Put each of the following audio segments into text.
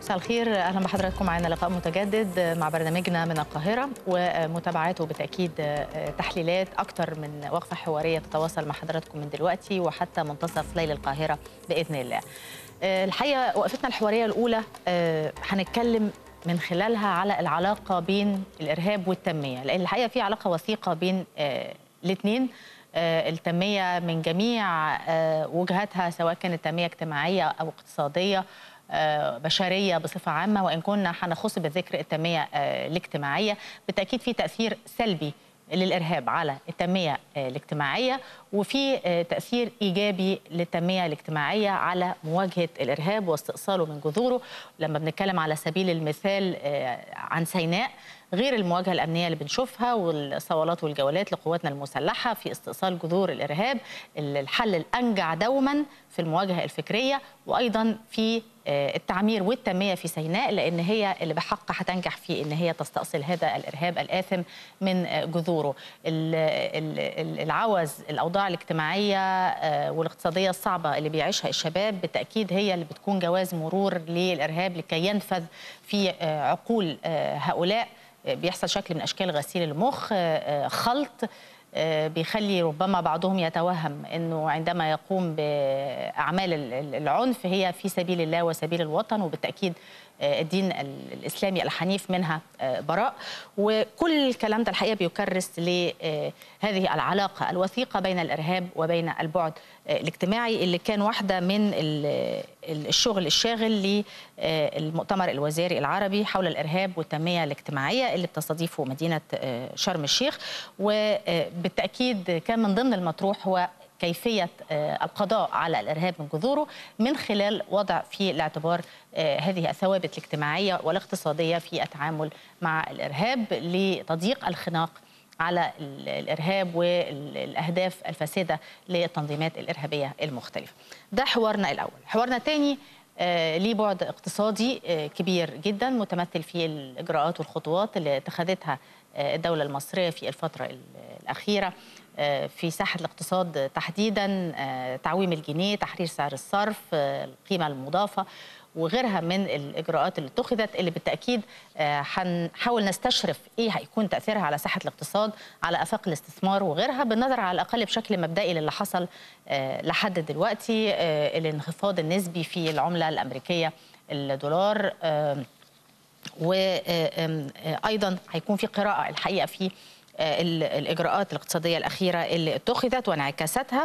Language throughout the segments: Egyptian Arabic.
مساء الخير اهلا بحضراتكم معنا لقاء متجدد مع برنامجنا من القاهره ومتابعته بالتاكيد تحليلات اكثر من وقفه حواريه تتواصل مع حضراتكم من دلوقتي وحتى منتصف ليل القاهره باذن الله. الحقيقه وقفتنا الحواريه الاولى هنتكلم من خلالها على العلاقه بين الارهاب والتنميه لان الحقيقه في علاقه وثيقه بين الاثنين التنميه من جميع وجهاتها سواء كانت تنميه اجتماعيه او اقتصاديه بشريه بصفه عامه وان كنا هنخص بالذكر التنميه الاجتماعيه بالتاكيد في تاثير سلبي للارهاب على التنميه الاجتماعيه وفي تاثير ايجابي للتنميه الاجتماعيه على مواجهه الارهاب واستئصاله من جذوره لما بنتكلم على سبيل المثال عن سيناء غير المواجهه الامنيه اللي بنشوفها والصوالات والجولات لقواتنا المسلحه في استئصال جذور الارهاب الحل الانجع دوما في المواجهه الفكريه وايضا في التعمير والتنميه في سيناء لان هي اللي بحق هتنجح في ان هي تستأصل هذا الارهاب الاثم من جذوره العوز الاوضاع الاجتماعيه والاقتصاديه الصعبه اللي بيعيشها الشباب بالتاكيد هي اللي بتكون جواز مرور للارهاب لكي ينفذ في عقول هؤلاء بيحصل شكل من اشكال غسيل المخ خلط بيخلي ربما بعضهم يتوهم انه عندما يقوم باعمال العنف هي في سبيل الله وسبيل الوطن وبالتاكيد الدين الاسلامي الحنيف منها براء وكل الكلام ده الحقيقه بيكرس لهذه العلاقه الوثيقه بين الارهاب وبين البعد الاجتماعي اللي كان واحده من الشغل الشاغل للمؤتمر الوزاري العربي حول الارهاب والتنميه الاجتماعيه اللي بتستضيفه مدينه شرم الشيخ وبالتاكيد كان من ضمن المطروح هو كيفية القضاء على الإرهاب من جذوره من خلال وضع في الاعتبار هذه الثوابت الاجتماعية والاقتصادية في التعامل مع الإرهاب لتضييق الخناق على الإرهاب والأهداف الفاسدة للتنظيمات الإرهابية المختلفة ده حوارنا الأول حوارنا الثاني ليه بعد اقتصادي كبير جدا متمثل في الإجراءات والخطوات اللي اتخذتها الدولة المصرية في الفترة الأخيرة في ساحة الاقتصاد تحديدا تعويم الجنيه تحرير سعر الصرف القيمة المضافة وغيرها من الإجراءات اللي اتخذت اللي بالتأكيد هنحاول نستشرف إيه هيكون تأثيرها على ساحة الاقتصاد على آفاق الاستثمار وغيرها بالنظر على الأقل بشكل مبدئي للي حصل لحد دلوقتي الانخفاض النسبي في العملة الأمريكية الدولار وأيضا هيكون في قراءة الحقيقة في الإجراءات الاقتصادية الأخيرة اللي اتخذت وانعكاساتها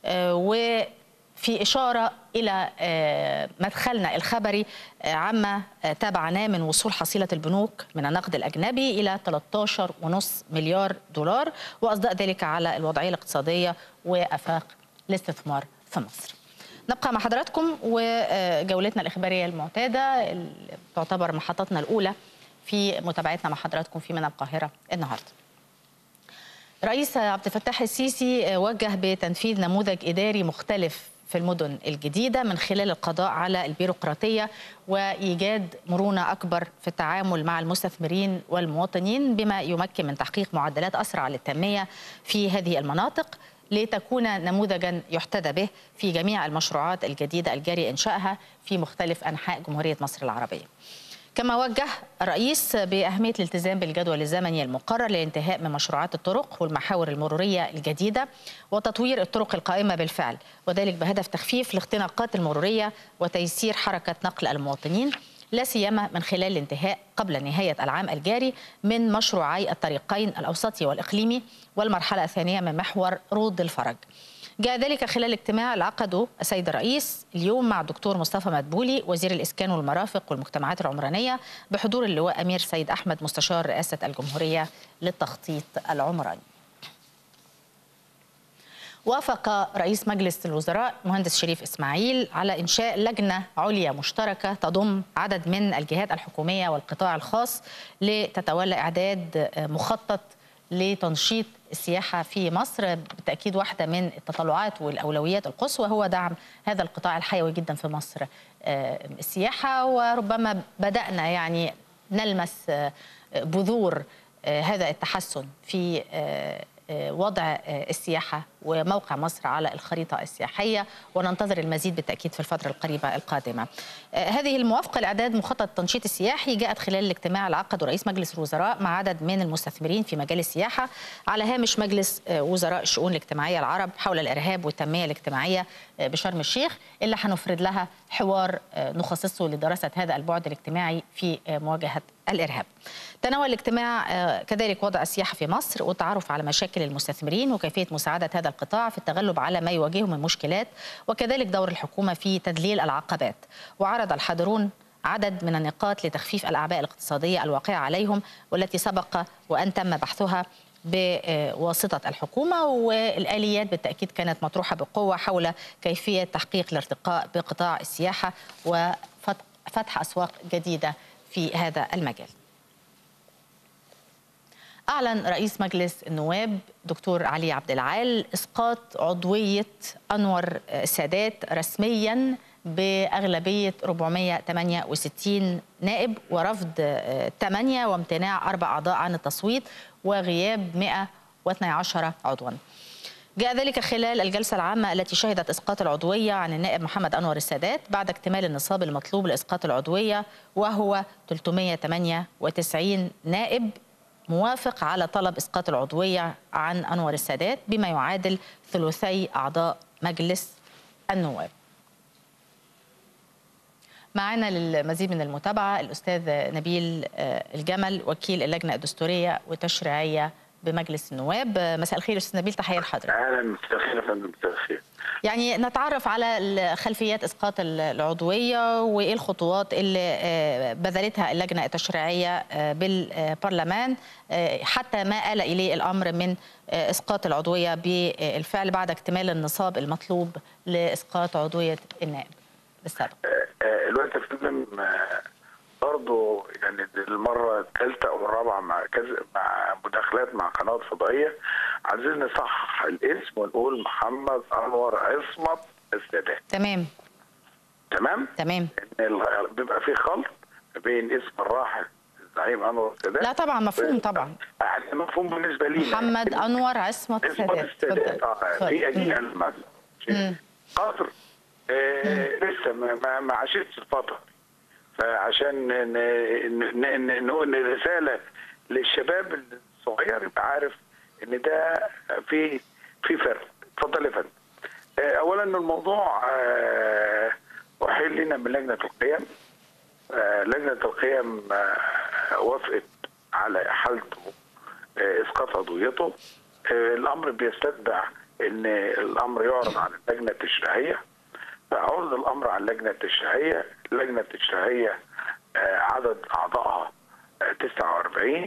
وفي إشارة إلى مدخلنا الخبري عما تابعناه من وصول حصيلة البنوك من النقد الأجنبي إلى 13.5 مليار دولار وأصداء ذلك على الوضعية الاقتصادية وأفاق الاستثمار في مصر نبقى مع حضراتكم وجولتنا الإخبارية المعتادة تعتبر محطتنا الأولى في متابعتنا مع حضراتكم في من القاهرة النهارده رئيس عبد الفتاح السيسي وجه بتنفيذ نموذج إداري مختلف في المدن الجديدة من خلال القضاء على البيروقراطية وإيجاد مرونة أكبر في التعامل مع المستثمرين والمواطنين بما يمكن من تحقيق معدلات أسرع للتنمية في هذه المناطق لتكون نموذجا يحتذى به في جميع المشروعات الجديدة الجاري إنشائها في مختلف أنحاء جمهورية مصر العربية كما وجه الرئيس بأهمية الالتزام بالجدول الزمني المقرر للانتهاء من مشروعات الطرق والمحاور المرورية الجديدة وتطوير الطرق القائمة بالفعل وذلك بهدف تخفيف الاختناقات المرورية وتيسير حركة نقل المواطنين لا سيما من خلال الانتهاء قبل نهاية العام الجاري من مشروعي الطريقين الأوسطي والإقليمي والمرحلة الثانية من محور رود الفرج جاء ذلك خلال اجتماع عقده السيد الرئيس اليوم مع الدكتور مصطفى مدبولي وزير الإسكان والمرافق والمجتمعات العمرانية بحضور اللواء أمير سيد أحمد مستشار رئاسة الجمهورية للتخطيط العمراني وافق رئيس مجلس الوزراء مهندس شريف اسماعيل على انشاء لجنه عليا مشتركه تضم عدد من الجهات الحكوميه والقطاع الخاص لتتولى اعداد مخطط لتنشيط السياحة في مصر بالتأكيد واحدة من التطلعات والأولويات القصوى هو دعم هذا القطاع الحيوي جدا في مصر السياحة وربما بدأنا يعني نلمس بذور هذا التحسن في وضع السياحة وموقع مصر على الخريطة السياحية وننتظر المزيد بالتأكيد في الفترة القريبة القادمة هذه الموافقة لإعداد مخطط التنشيط السياحي جاءت خلال الاجتماع اللي عقده رئيس مجلس الوزراء مع عدد من المستثمرين في مجال السياحة على هامش مجلس وزراء الشؤون الاجتماعية العرب حول الإرهاب والتنمية الاجتماعية بشرم الشيخ اللي هنفرد لها حوار نخصصه لدراسة هذا البعد الاجتماعي في مواجهة الإرهاب تناول الاجتماع كذلك وضع السياحة في مصر والتعرف على مشاكل المستثمرين وكيفية مساعدة هذا القطاع في التغلب على ما يواجهه من مشكلات وكذلك دور الحكومة في تذليل العقبات وعرض الحاضرون عدد من النقاط لتخفيف الأعباء الاقتصادية الواقعة عليهم والتي سبق وأن تم بحثها بواسطة الحكومة والآليات بالتأكيد كانت مطروحة بقوة حول كيفية تحقيق الارتقاء بقطاع السياحة وفتح أسواق جديدة في هذا المجال أعلن رئيس مجلس النواب دكتور علي عبد العال إسقاط عضوية أنور السادات رسمياً بأغلبية 468 نائب ورفض 8 وامتناع أربع أعضاء عن التصويت وغياب 112 عضواً جاء ذلك خلال الجلسة العامة التي شهدت إسقاط العضوية عن النائب محمد أنور السادات بعد اكتمال النصاب المطلوب لإسقاط العضوية وهو 398 نائب موافق على طلب إسقاط العضوية عن أنور السادات بما يعادل ثلثي أعضاء مجلس النواب معنا للمزيد من المتابعة الأستاذ نبيل الجمل وكيل اللجنة الدستورية والتشريعية بمجلس النواب مساء الخير استاذ نبيل تحيه لحضرتك اهلا مساء الخير يا فندم مساء الخير يعني نتعرف على خلفيات اسقاط العضويه وايه الخطوات اللي بذلتها اللجنه التشريعيه بالبرلمان حتى ما آل اليه الامر من اسقاط العضويه بالفعل بعد اكتمال النصاب المطلوب لاسقاط عضويه النائب بالسابق. الوقت يا فندم برضه يعني المره الثالثه او الرابعه مع كذا مع مداخلات مع قنوات فضائيه عايزين نصحح الاسم ونقول محمد انور عصمت السادات تمام تمام تمام ان بيبقى في خلط بين اسم الراحل الزعيم انور السادات لا طبعا مفهوم طبعا يعني مفهوم بالنسبه لي محمد انور عصمت السادات السادات اه في اجيال قطر آه لسه ما ما عاشتش الفتره فعشان نقول رساله للشباب الصغير يبقى عارف ان ده في في فرق اتفضل يا فندم اولا الموضوع احيل لنا من لجنه القيم لجنه القيم وافقت على حالته اسقاط عضويته الامر بيستتبع ان الامر يعرض على اللجنه التشريعيه فعرض الامر على اللجنه التشريعيه اللجنه التشريعيه عدد اعضائها 49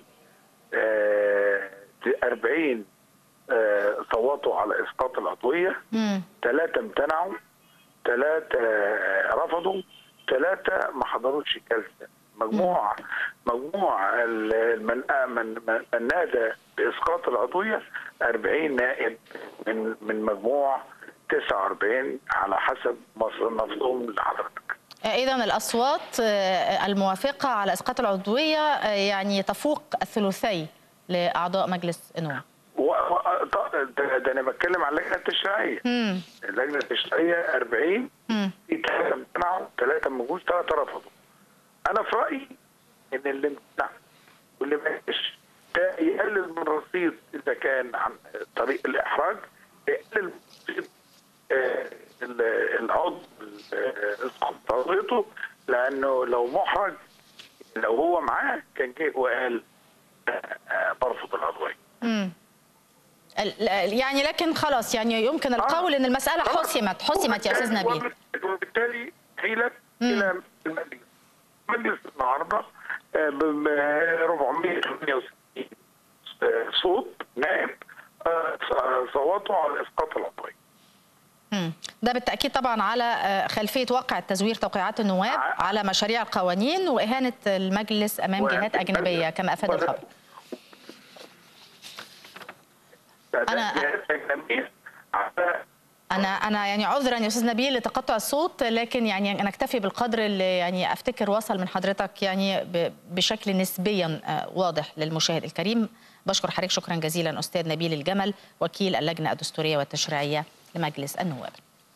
40 صوتوا على اسقاط العضويه ثلاثه امتنعوا ثلاثه رفضوا ثلاثه ما حضروش الجلسه مجموع مجموع من من من نادى باسقاط العضويه 40 نائب من من مجموع 49 على حسب مفهوم لحضرتك إذا الأصوات الموافقة على إسقاط العضوية يعني تفوق الثلثي لأعضاء مجلس النواب. و... ده, ده أنا بتكلم على اللجنة التشريعية. اللجنة التشريعية 40 في ثلاثة امتنعوا، ثلاثة ما جوش، ثلاثة رفضوا. أنا في رأيي إن اللي امتنع واللي ما ده يقلل من رصيد إذا كان عن طريق الإحراج يقلل من العضو قضيته لانه لو محرج لو هو معاه كان جه وقال برفض العضويه. يعني لكن خلاص يعني يمكن القول ان المساله حسمت حسمت يا استاذ نبيل. وبالتالي حيلت الى المجلس. المجلس النهارده ب 468 صوت نائب صوتوا على اسقاط العضويه. ده بالتاكيد طبعا على خلفيه واقع تزوير توقيعات النواب على مشاريع القوانين واهانه المجلس امام جهات اجنبيه كما افاد الخبر. انا انا انا يعني عذرا يا استاذ نبيل لتقطع الصوت لكن يعني انا اكتفي بالقدر اللي يعني افتكر وصل من حضرتك يعني بشكل نسبيا واضح للمشاهد الكريم بشكر حضرتك شكرا جزيلا استاذ نبيل الجمل وكيل اللجنه الدستوريه والتشريعيه لمجلس النواب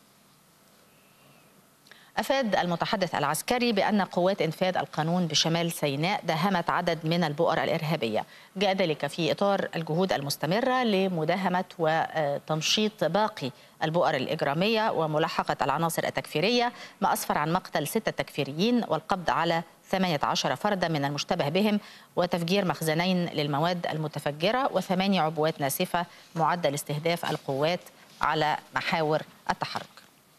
أفاد المتحدث العسكري بأن قوات إنفاذ القانون بشمال سيناء داهمت عدد من البؤر الإرهابية جاء ذلك في إطار الجهود المستمرة لمداهمة وتمشيط باقي البؤر الإجرامية وملاحقة العناصر التكفيرية ما أسفر عن مقتل ستة تكفيريين والقبض على 18 فردا من المشتبه بهم وتفجير مخزنين للمواد المتفجرة وثمانية عبوات ناسفة معدل استهداف القوات على محاور التحرك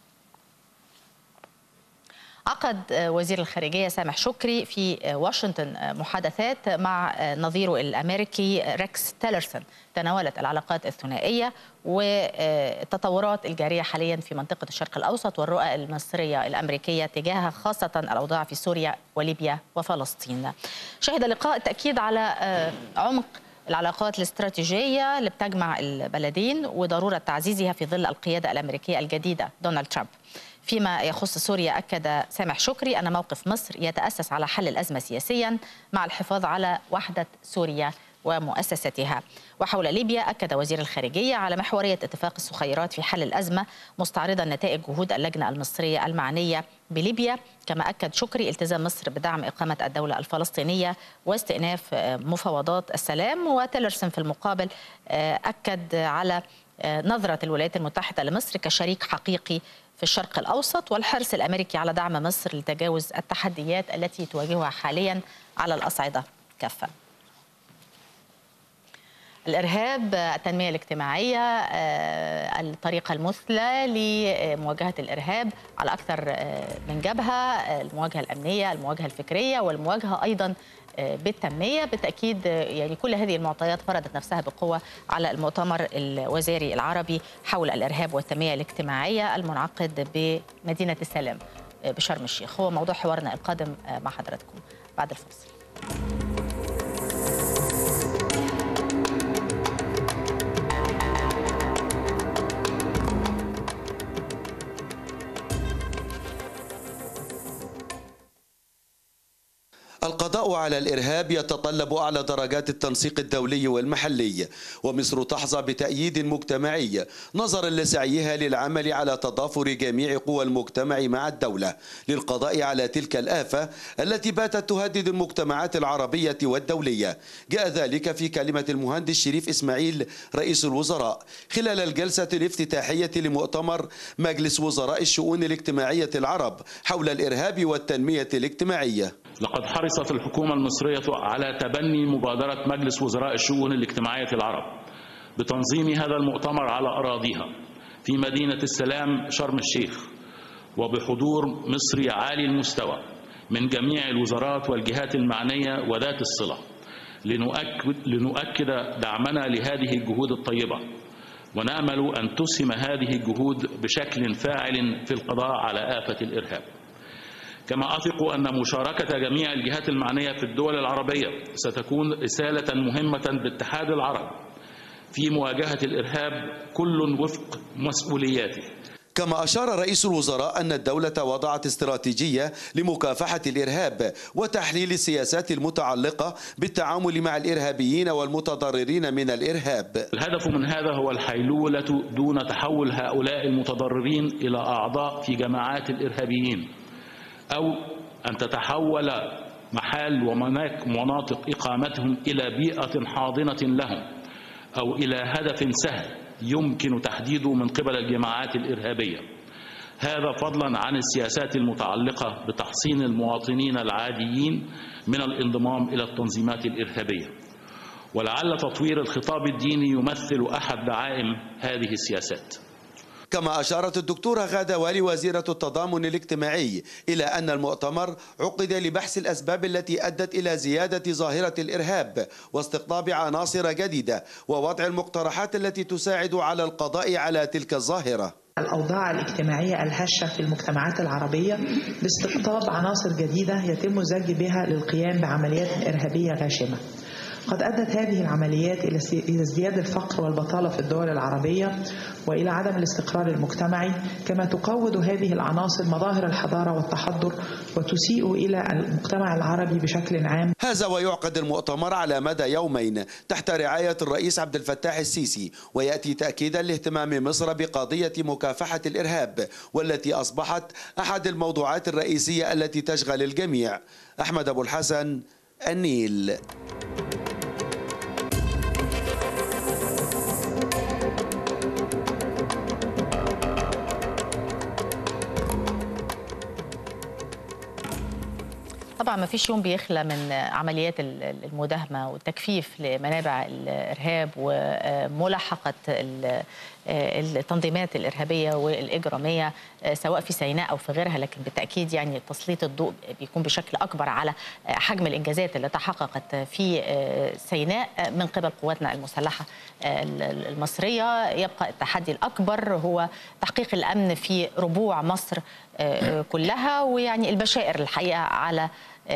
عقد وزير الخارجية سامح شكري في واشنطن محادثات مع نظيره الأمريكي ريكس تيلرسون تناولت العلاقات الثنائية والتطورات الجارية حاليا في منطقة الشرق الأوسط والرؤى المصرية الأمريكية تجاه خاصة الأوضاع في سوريا وليبيا وفلسطين شهد اللقاء التأكيد على عمق العلاقات الاستراتيجية اللي بتجمع البلدين وضرورة تعزيزها في ظل القيادة الأمريكية الجديدة دونالد ترامب فيما يخص سوريا أكد سامح شكري أن موقف مصر يتأسس على حل الأزمة سياسيا مع الحفاظ على وحدة سوريا ومؤسستها وحول ليبيا أكد وزير الخارجية على محورية اتفاق السخيرات في حل الأزمة مستعرضا نتائج جهود اللجنة المصرية المعنية بليبيا كما أكد شكري التزام مصر بدعم إقامة الدولة الفلسطينية واستئناف مفاوضات السلام وتيلرسون في المقابل أكد على نظرة الولايات المتحدة لمصر كشريك حقيقي في الشرق الأوسط والحرص الأمريكي على دعم مصر لتجاوز التحديات التي تواجهها حاليا على الأصعدة كافة الإرهاب التنمية الاجتماعية الطريقة المثلى لمواجهة الإرهاب على أكثر من جبهة المواجهة الأمنية المواجهة الفكرية والمواجهة أيضا بالتنمية بالتأكيد يعني كل هذه المعطيات فرضت نفسها بقوة على المؤتمر الوزاري العربي حول الإرهاب والتنمية الاجتماعية المنعقد بمدينة السلام بشرم الشيخ هو موضوع حوارنا القادم مع حضراتكم بعد الفاصل القضاء على الإرهاب يتطلب أعلى درجات التنسيق الدولي والمحلي ومصر تحظى بتأييد مجتمعي نظرا لسعيها للعمل على تضافر جميع قوى المجتمع مع الدولة للقضاء على تلك الآفة التي باتت تهدد المجتمعات العربية والدولية جاء ذلك في كلمة المهندس شريف إسماعيل رئيس الوزراء خلال الجلسة الافتتاحية لمؤتمر مجلس وزراء الشؤون الاجتماعية العرب حول الإرهاب والتنمية الاجتماعية لقد حرصت الحكومة المصرية على تبني مبادرة مجلس وزراء الشؤون الاجتماعية العرب بتنظيم هذا المؤتمر على أراضيها في مدينة السلام شرم الشيخ وبحضور مصري عالي المستوى من جميع الوزارات والجهات المعنية وذات الصلة لنؤكد, لنؤكد دعمنا لهذه الجهود الطيبة ونأمل أن تسهم هذه الجهود بشكل فاعل في القضاء على آفة الإرهاب كما أثق أن مشاركة جميع الجهات المعنية في الدول العربية ستكون رسالة مهمة باتحاد العرب في مواجهة الإرهاب كل وفق مسؤولياته كما أشار رئيس الوزراء أن الدولة وضعت استراتيجية لمكافحة الإرهاب وتحليل السياسات المتعلقة بالتعامل مع الإرهابيين والمتضررين من الإرهاب الهدف من هذا هو الحيلولة دون تحول هؤلاء المتضررين إلى أعضاء في جماعات الإرهابيين أو أن تتحول محال ومناطق إقامتهم إلى بيئة حاضنة لهم أو إلى هدف سهل يمكن تحديده من قبل الجماعات الإرهابية هذا فضلا عن السياسات المتعلقة بتحصين المواطنين العاديين من الانضمام إلى التنظيمات الإرهابية ولعل تطوير الخطاب الديني يمثل أحد دعائم هذه السياسات كما أشارت الدكتورة غادة والي وزيرة التضامن الاجتماعي إلى أن المؤتمر عقد لبحث الأسباب التي أدت إلى زيادة ظاهرة الإرهاب واستقطاب عناصر جديدة ووضع المقترحات التي تساعد على القضاء على تلك الظاهرة الأوضاع الاجتماعية الهشة في المجتمعات العربية باستقطاب عناصر جديدة يتم الزج بها للقيام بعمليات إرهابية غاشمة قد أدت هذه العمليات إلى سي- إلى ازدياد الفقر والبطالة في الدول العربية وإلى عدم الاستقرار المجتمعي كما تقوض هذه العناصر مظاهر الحضارة والتحضر وتسيء إلى المجتمع العربي بشكل عام هذا ويعقد المؤتمر على مدى يومين تحت رعاية الرئيس عبد الفتاح السيسي ويأتي تأكيدا لاهتمام مصر بقضية مكافحة الإرهاب والتي أصبحت أحد الموضوعات الرئيسية التي تشغل الجميع أحمد أبو الحسن النيل طبعا ما فيش يوم بيخلى من عمليات ال- ال- المداهمه والتجفيف لمنابع الارهاب وملاحقه ال- التنظيمات الارهابيه والاجراميه سواء في سيناء او في غيرها لكن بالتاكيد يعني تسليط الضوء بيكون بشكل اكبر على حجم الانجازات اللي تحققت في سيناء من قبل قواتنا المسلحه المصريه يبقى التحدي الاكبر هو تحقيق الامن في ربوع مصر كلها ويعني البشائر الحقيقه على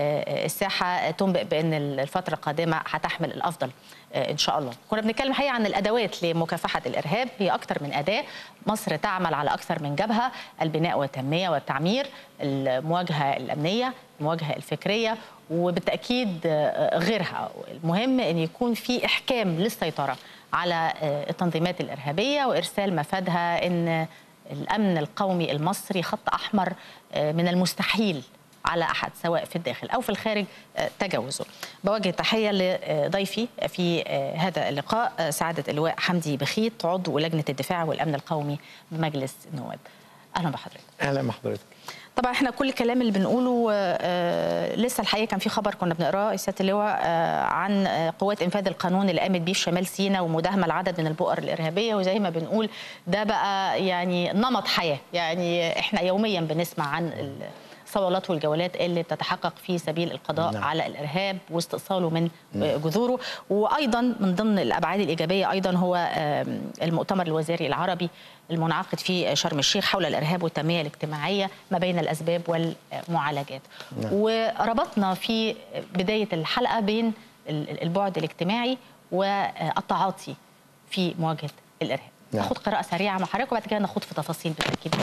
الساحه تنبئ بان الفتره القادمه هتحمل الافضل ان شاء الله. كنا بنتكلم الحقيقه عن الادوات لمكافحه الارهاب هي اكثر من اداه، مصر تعمل على اكثر من جبهه، البناء والتنميه والتعمير، المواجهه الامنيه، المواجهه الفكريه وبالتاكيد غيرها. المهم ان يكون في احكام للسيطره على التنظيمات الارهابيه وارسال مفادها ان الامن القومي المصري خط احمر من المستحيل على احد سواء في الداخل او في الخارج تجاوزه. بوجه تحيه لضيفي في هذا اللقاء سعاده اللواء حمدي بخيت عضو لجنه الدفاع والامن القومي بمجلس النواب. اهلا بحضرتك. اهلا بحضرتك. طبعا احنا كل الكلام اللي بنقوله آه لسه الحقيقه كان في خبر كنا بنقراه سياده اللواء آه عن قوات انفاذ القانون اللي قامت بيه في شمال سيناء ومداهمه لعدد من البؤر الارهابيه وزي ما بنقول ده بقى يعني نمط حياه يعني احنا يوميا بنسمع عن الصولات والجولات اللي بتتحقق في سبيل القضاء نعم. على الارهاب واستئصاله من نعم. جذوره وايضا من ضمن الابعاد الايجابيه ايضا هو المؤتمر الوزاري العربي المنعقد في شرم الشيخ حول الارهاب والتنميه الاجتماعيه ما بين الاسباب والمعالجات نعم. وربطنا في بدايه الحلقه بين البعد الاجتماعي والتعاطي في مواجهه الارهاب نعم. ناخد قراءه سريعه مع حضرتك وبعد كده ناخد في تفاصيل بالتاكيد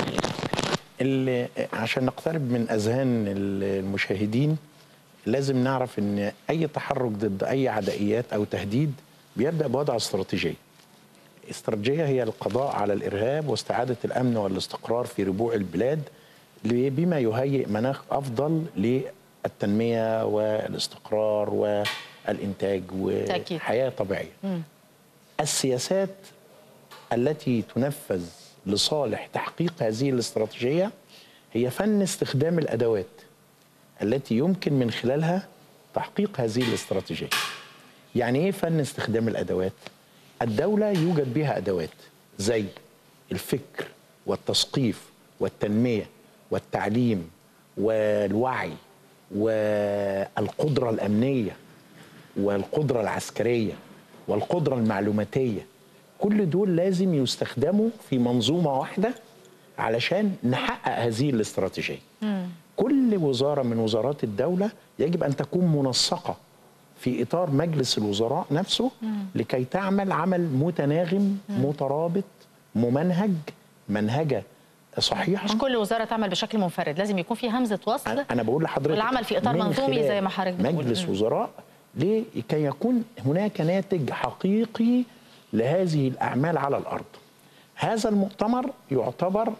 اللي عشان نقترب من اذهان المشاهدين لازم نعرف ان اي تحرك ضد اي عدائيات او تهديد بيبدا بوضع استراتيجيه. استراتيجيه هي القضاء على الارهاب واستعاده الامن والاستقرار في ربوع البلاد بما يهيئ مناخ افضل للتنميه والاستقرار والانتاج وحياه طبيعيه. م. السياسات التي تنفذ لصالح تحقيق هذه الاستراتيجيه هي فن استخدام الادوات التي يمكن من خلالها تحقيق هذه الاستراتيجيه. يعني ايه فن استخدام الادوات؟ الدوله يوجد بها ادوات زي الفكر والتثقيف والتنميه والتعليم والوعي والقدره الامنيه والقدره العسكريه والقدره المعلوماتيه كل دول لازم يستخدموا في منظومة واحدة علشان نحقق هذه الاستراتيجية مم. كل وزارة من وزارات الدولة يجب أن تكون منسقة في إطار مجلس الوزراء نفسه مم. لكي تعمل عمل متناغم مم. مترابط ممنهج منهجة صحيحة مش كل وزارة تعمل بشكل منفرد لازم يكون في همزة وصل أنا بقول لحضرتك والعمل في إطار منظومي زي ما حضرتك بتقول مجلس مم. وزراء لكي يكون هناك ناتج حقيقي لهذه الأعمال على الأرض هذا المؤتمر يعتبر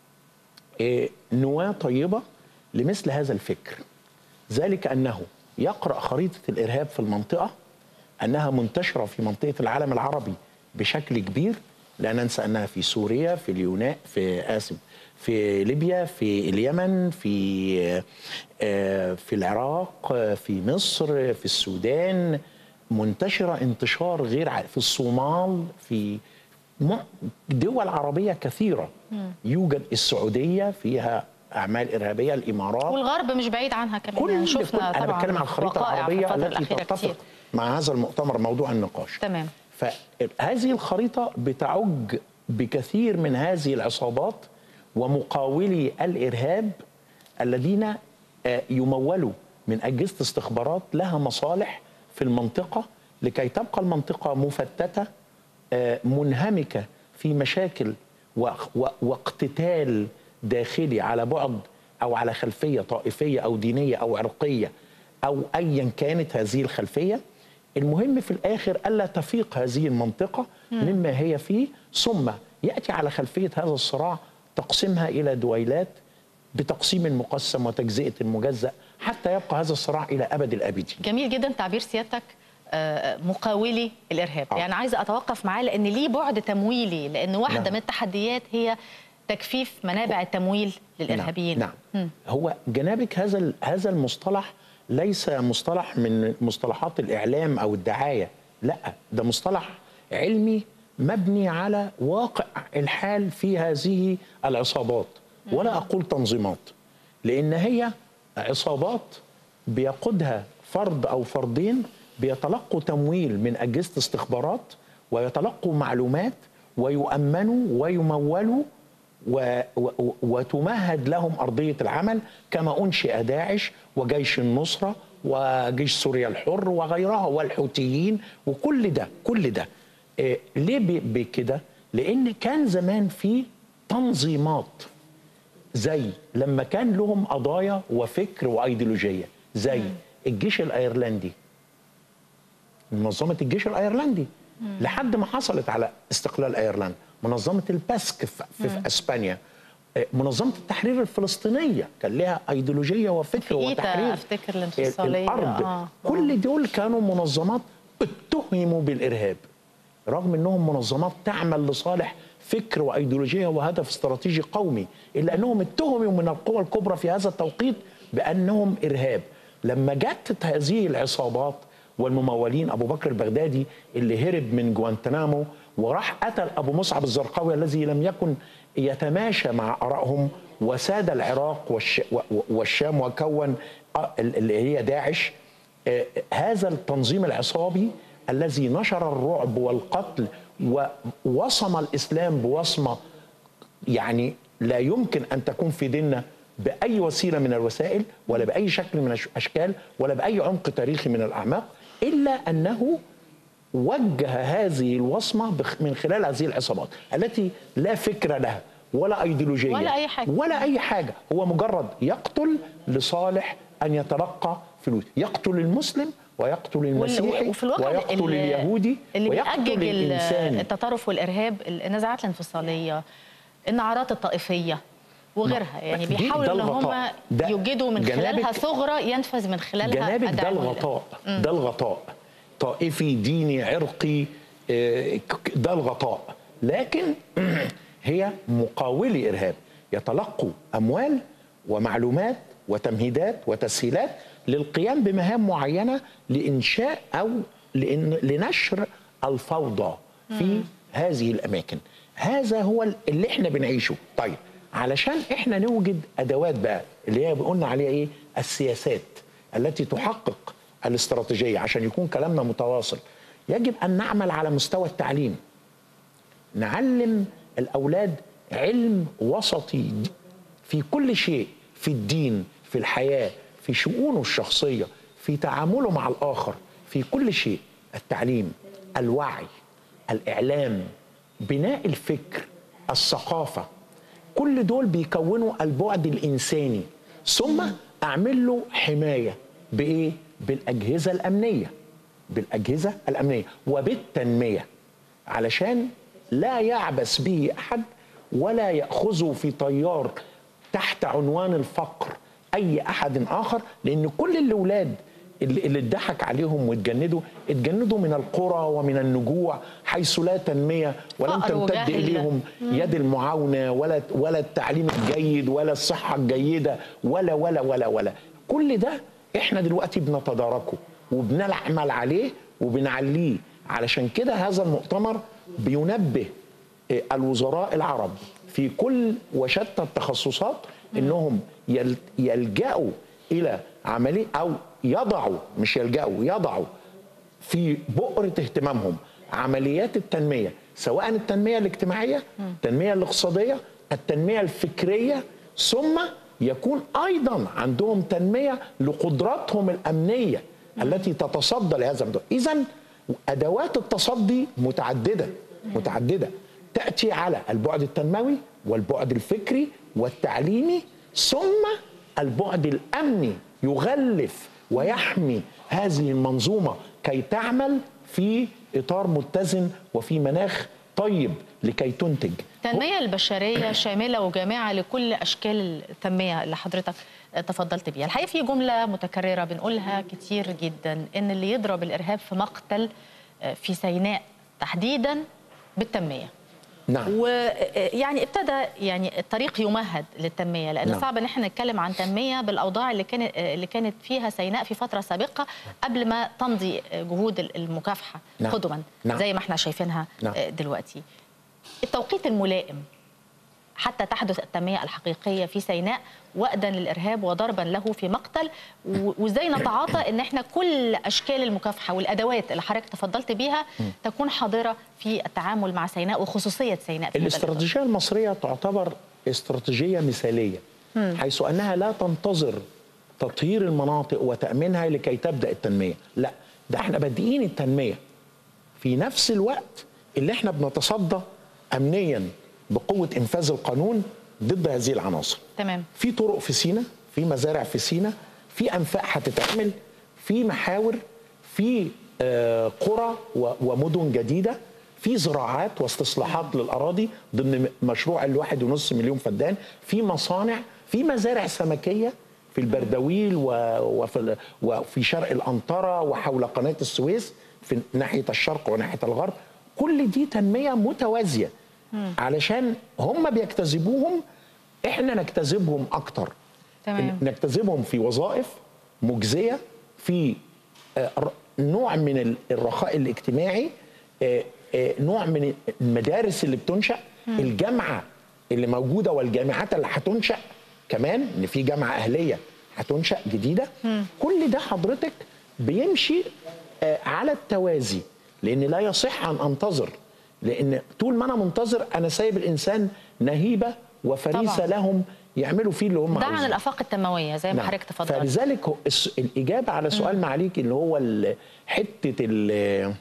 نواة طيبة لمثل هذا الفكر ذلك أنه يقرأ خريطة الإرهاب في المنطقة أنها منتشرة في منطقة العالم العربي بشكل كبير لا ننسى أنها في سوريا في اليونان في آسف في ليبيا في اليمن في في العراق في مصر في السودان منتشرة انتشار غير عادي في الصومال في دول عربية كثيرة يوجد السعودية فيها أعمال إرهابية الإمارات والغرب مش بعيد عنها كمان كل يعني شفنا كل أنا طبعا بتكلم عن الخريطة العربية التي تتفق كتير. مع هذا المؤتمر موضوع النقاش تمام فهذه الخريطة بتعج بكثير من هذه العصابات ومقاولي الإرهاب الذين يمولوا من أجهزة استخبارات لها مصالح في المنطقة لكي تبقى المنطقة مفتتة آه، منهمكة في مشاكل و- و- واقتتال داخلي على بعد أو على خلفية طائفية أو دينية أو عرقية أو أيا كانت هذه الخلفية المهم في الآخر ألا تفيق هذه المنطقة مما هي فيه ثم يأتي على خلفية هذا الصراع تقسيمها إلى دويلات بتقسيم مقسم وتجزئة مجزأ حتى يبقى هذا الصراع إلى أبد الآبدين جميل جدا تعبير سيادتك آه، مقاولي الارهاب آه. يعني عايزه اتوقف معاه لان ليه بعد تمويلي لان واحده نعم. من التحديات هي تجفيف منابع التمويل للارهابيين نعم, نعم. هو جنابك هذا ال- هذا المصطلح ليس مصطلح من مصطلحات الاعلام او الدعايه لا ده مصطلح علمي مبني على واقع الحال في هذه العصابات ولا اقول تنظيمات لان هي عصابات بيقودها فرد او فردين بيتلقوا تمويل من اجهزه استخبارات ويتلقوا معلومات ويؤمنوا ويمولوا و و وتمهد لهم أرضية العمل كما أنشئ داعش وجيش النصرة وجيش سوريا الحر وغيرها والحوثيين وكل ده كل ده إيه ليه ب- بكده؟ لأن كان زمان في تنظيمات زي لما كان لهم قضايا وفكر وايديولوجيه زي الجيش الايرلندي منظمه الجيش الايرلندي لحد ما حصلت على استقلال ايرلندا منظمه الباسك في, في, في اسبانيا آه، منظمه التحرير الفلسطينيه كان لها ايديولوجيه وفكر في إيتا وتحرير أفتكر الانفصالية، الارض آه. كل دول كانوا منظمات اتهموا بالارهاب رغم انهم منظمات تعمل لصالح فكر وايديولوجيه وهدف استراتيجي قومي الا انهم اتهموا من القوى الكبرى في هذا التوقيت بانهم ارهاب لما جت هذه العصابات والممولين ابو بكر البغدادي اللي هرب من جوانتنامو وراح قتل ابو مصعب الزرقاوي الذي لم يكن يتماشى مع ارائهم وساد العراق والش والشام وكون آه، اللي هي داعش آه، هذا التنظيم العصابي الذي نشر الرعب والقتل ووصم الاسلام بوصمه يعني لا يمكن ان تكون في ديننا باي وسيله من الوسائل ولا باي شكل من الاشكال ولا باي عمق تاريخي من الاعماق الا انه وجه هذه الوصمه بخ- من خلال هذه العصابات التي لا فكر لها ولا ايديولوجيه ولا أي حاجة. ولا اي حاجه هو مجرد يقتل لصالح ان يتلقى فلوس يقتل المسلم ويقتل المسيحي وفي الواقع ويقتل ال- اليهودي اللي ويقتل بيأجج ال- الانسان التطرف والارهاب النزاعات الانفصاليه النعرات الطائفيه وغيرها يعني دي- بيحاولوا ده ان هم الغطاء. ده يوجدوا من جنابك- خلالها ثغره ينفذ من خلالها جنابك ده الدعم الغطاء ده الغطاء طائفي ديني عرقي آه، ك- ده الغطاء لكن هي مقاولي ارهاب يتلقوا اموال ومعلومات وتمهيدات وتسهيلات للقيام بمهام معينه لانشاء او لإن لنشر الفوضى في هذه الاماكن هذا هو اللي احنا بنعيشه طيب علشان احنا نوجد ادوات بقى اللي هي قلنا عليها ايه السياسات التي تحقق الاستراتيجيه عشان يكون كلامنا متواصل يجب ان نعمل على مستوى التعليم نعلم الاولاد علم وسطي في كل شيء في الدين في الحياه في شؤونه الشخصيه في تعامله مع الاخر في كل شيء التعليم الوعي الاعلام بناء الفكر الثقافه كل دول بيكونوا البعد الانساني ثم اعمل له حمايه بايه بالاجهزه الامنيه بالاجهزه الامنيه وبالتنميه علشان لا يعبث به احد ولا ياخذه في طيار تحت عنوان الفقر اي احد اخر لان كل الاولاد اللي اللي اتضحك عليهم واتجندوا اتجندوا من القرى ومن النجوع حيث لا تنميه ولم فقر تمتد وجهل. اليهم يد المعاونه ولا ولا التعليم الجيد ولا الصحه الجيده ولا ولا ولا ولا كل ده احنا دلوقتي بنتداركه وبنعمل عليه وبنعليه علشان كده هذا المؤتمر بينبه آه، الوزراء العرب في كل وشتى التخصصات انهم يل- يلجأوا الى عمليه او يضعوا مش يلجأوا يضعوا في بؤرة اهتمامهم عمليات التنمية سواء التنمية الاجتماعية التنمية الاقتصادية التنمية الفكرية ثم يكون أيضا عندهم تنمية لقدراتهم الأمنية التي تتصدى لهذا الموضوع إذا ادوات التصدي متعدده متعدده تاتي على البعد التنموي والبعد الفكري والتعليمي ثم البعد الامني يغلف ويحمي هذه المنظومه كي تعمل في اطار متزن وفي مناخ طيب لكي تنتج التنمية البشرية شاملة وجامعة لكل أشكال التنمية اللي حضرتك تفضلت بيها الحقيقة في جملة متكررة بنقولها كتير جدا إن اللي يضرب الإرهاب في مقتل في سيناء تحديدا بالتنمية نعم ويعني ابتدى يعني الطريق يمهد للتنميه لان نعم. صعب ان احنا نتكلم عن تنميه بالاوضاع اللي كانت اللي كانت فيها سيناء في فتره سابقه قبل ما تمضي جهود المكافحه نعم. قدما نعم. زي ما احنا شايفينها نعم. دلوقتي التوقيت الملائم حتى تحدث التنمية الحقيقية في سيناء وأدا للإرهاب وضربا له في مقتل و- وإزاي نتعاطى إن إحنا كل أشكال المكافحة والأدوات اللي حضرتك تفضلت بيها تكون حاضرة في التعامل مع سيناء وخصوصية سيناء في هذا الإطار. الاستراتيجيه المصريه تعتبر استراتيجيه مثاليه حيث انها لا تنتظر تطهير المناطق وتامينها لكي تبدا التنميه لا ده احنا بادئين التنميه في نفس الوقت اللي احنا بنتصدى امنيا بقوه انفاذ القانون ضد هذه العناصر تمام في طرق في سينا في مزارع في سينا في انفاق هتتعمل في محاور في آه، قرى و- ومدن جديده في زراعات واستصلاحات للاراضي ضمن م- مشروع الواحد ونص مليون فدان في مصانع في مزارع سمكيه في البردويل و- وفي ال- وفي شرق الانطره وحول قناه السويس في ناحيه الشرق وناحيه الغرب كل دي تنميه متوازيه علشان هم بيجتذبوهم احنا نجتذبهم اكتر تمام. نجتذبهم في وظائف مجزيه في آه، ر- نوع من ال- الرخاء الاجتماعي آه، آه، نوع من المدارس اللي بتنشا الجامعه اللي موجوده والجامعات اللي هتنشا كمان ان في جامعه اهليه هتنشا جديده كل ده حضرتك بيمشي آه، على التوازي لان لا يصح ان انتظر لان طول ما انا منتظر انا سايب الانسان نهيبه وفريسه طبعاً. لهم يعملوا فيه اللي هم ده عن عاوزينه. الآفاق التنموية زي ما نعم. حضرتك تفضلت فلذلك هو الس- الاجابه على سؤال معاليك اللي هو ال- حته ال-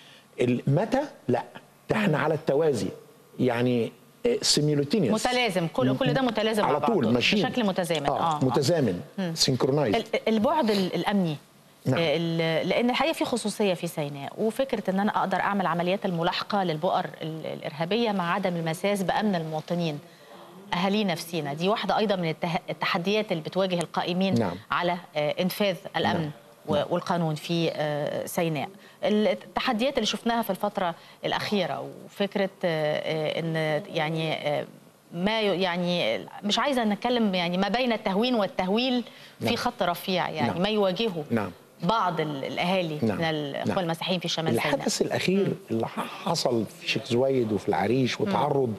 ال- متى لا ده احنا على التوازي يعني سيميولتينيوس متلازم كل كل ده متلازم على مع طول بعضه ماشيين بشكل متزامن اه, آه متزامن سينكرونايز ال- البعد ال- الامني نعم. ال- لان الحقيقه في خصوصيه في سيناء وفكره ان انا اقدر اعمل عمليات الملاحقه للبؤر ال- الارهابيه مع عدم المساس بامن المواطنين اهالينا في سيناء دي واحده ايضا من الته- التحديات اللي بتواجه القائمين نعم. على آه، انفاذ الامن نعم. و- والقانون في آه، سيناء التحديات اللي شفناها في الفترة الأخيرة وفكرة آه، آه، أن يعني آه، ما ي- يعني مش عايزة نتكلم يعني ما بين التهوين والتهويل في نعم. خط رفيع يعني نعم. ما يواجهه نعم. بعض ال- الأهالي نعم. من الأخوة نعم. المسيحيين في شمال سيناء الحدث الاخير اللي حصل في شيخ زويد وفي العريش وتعرض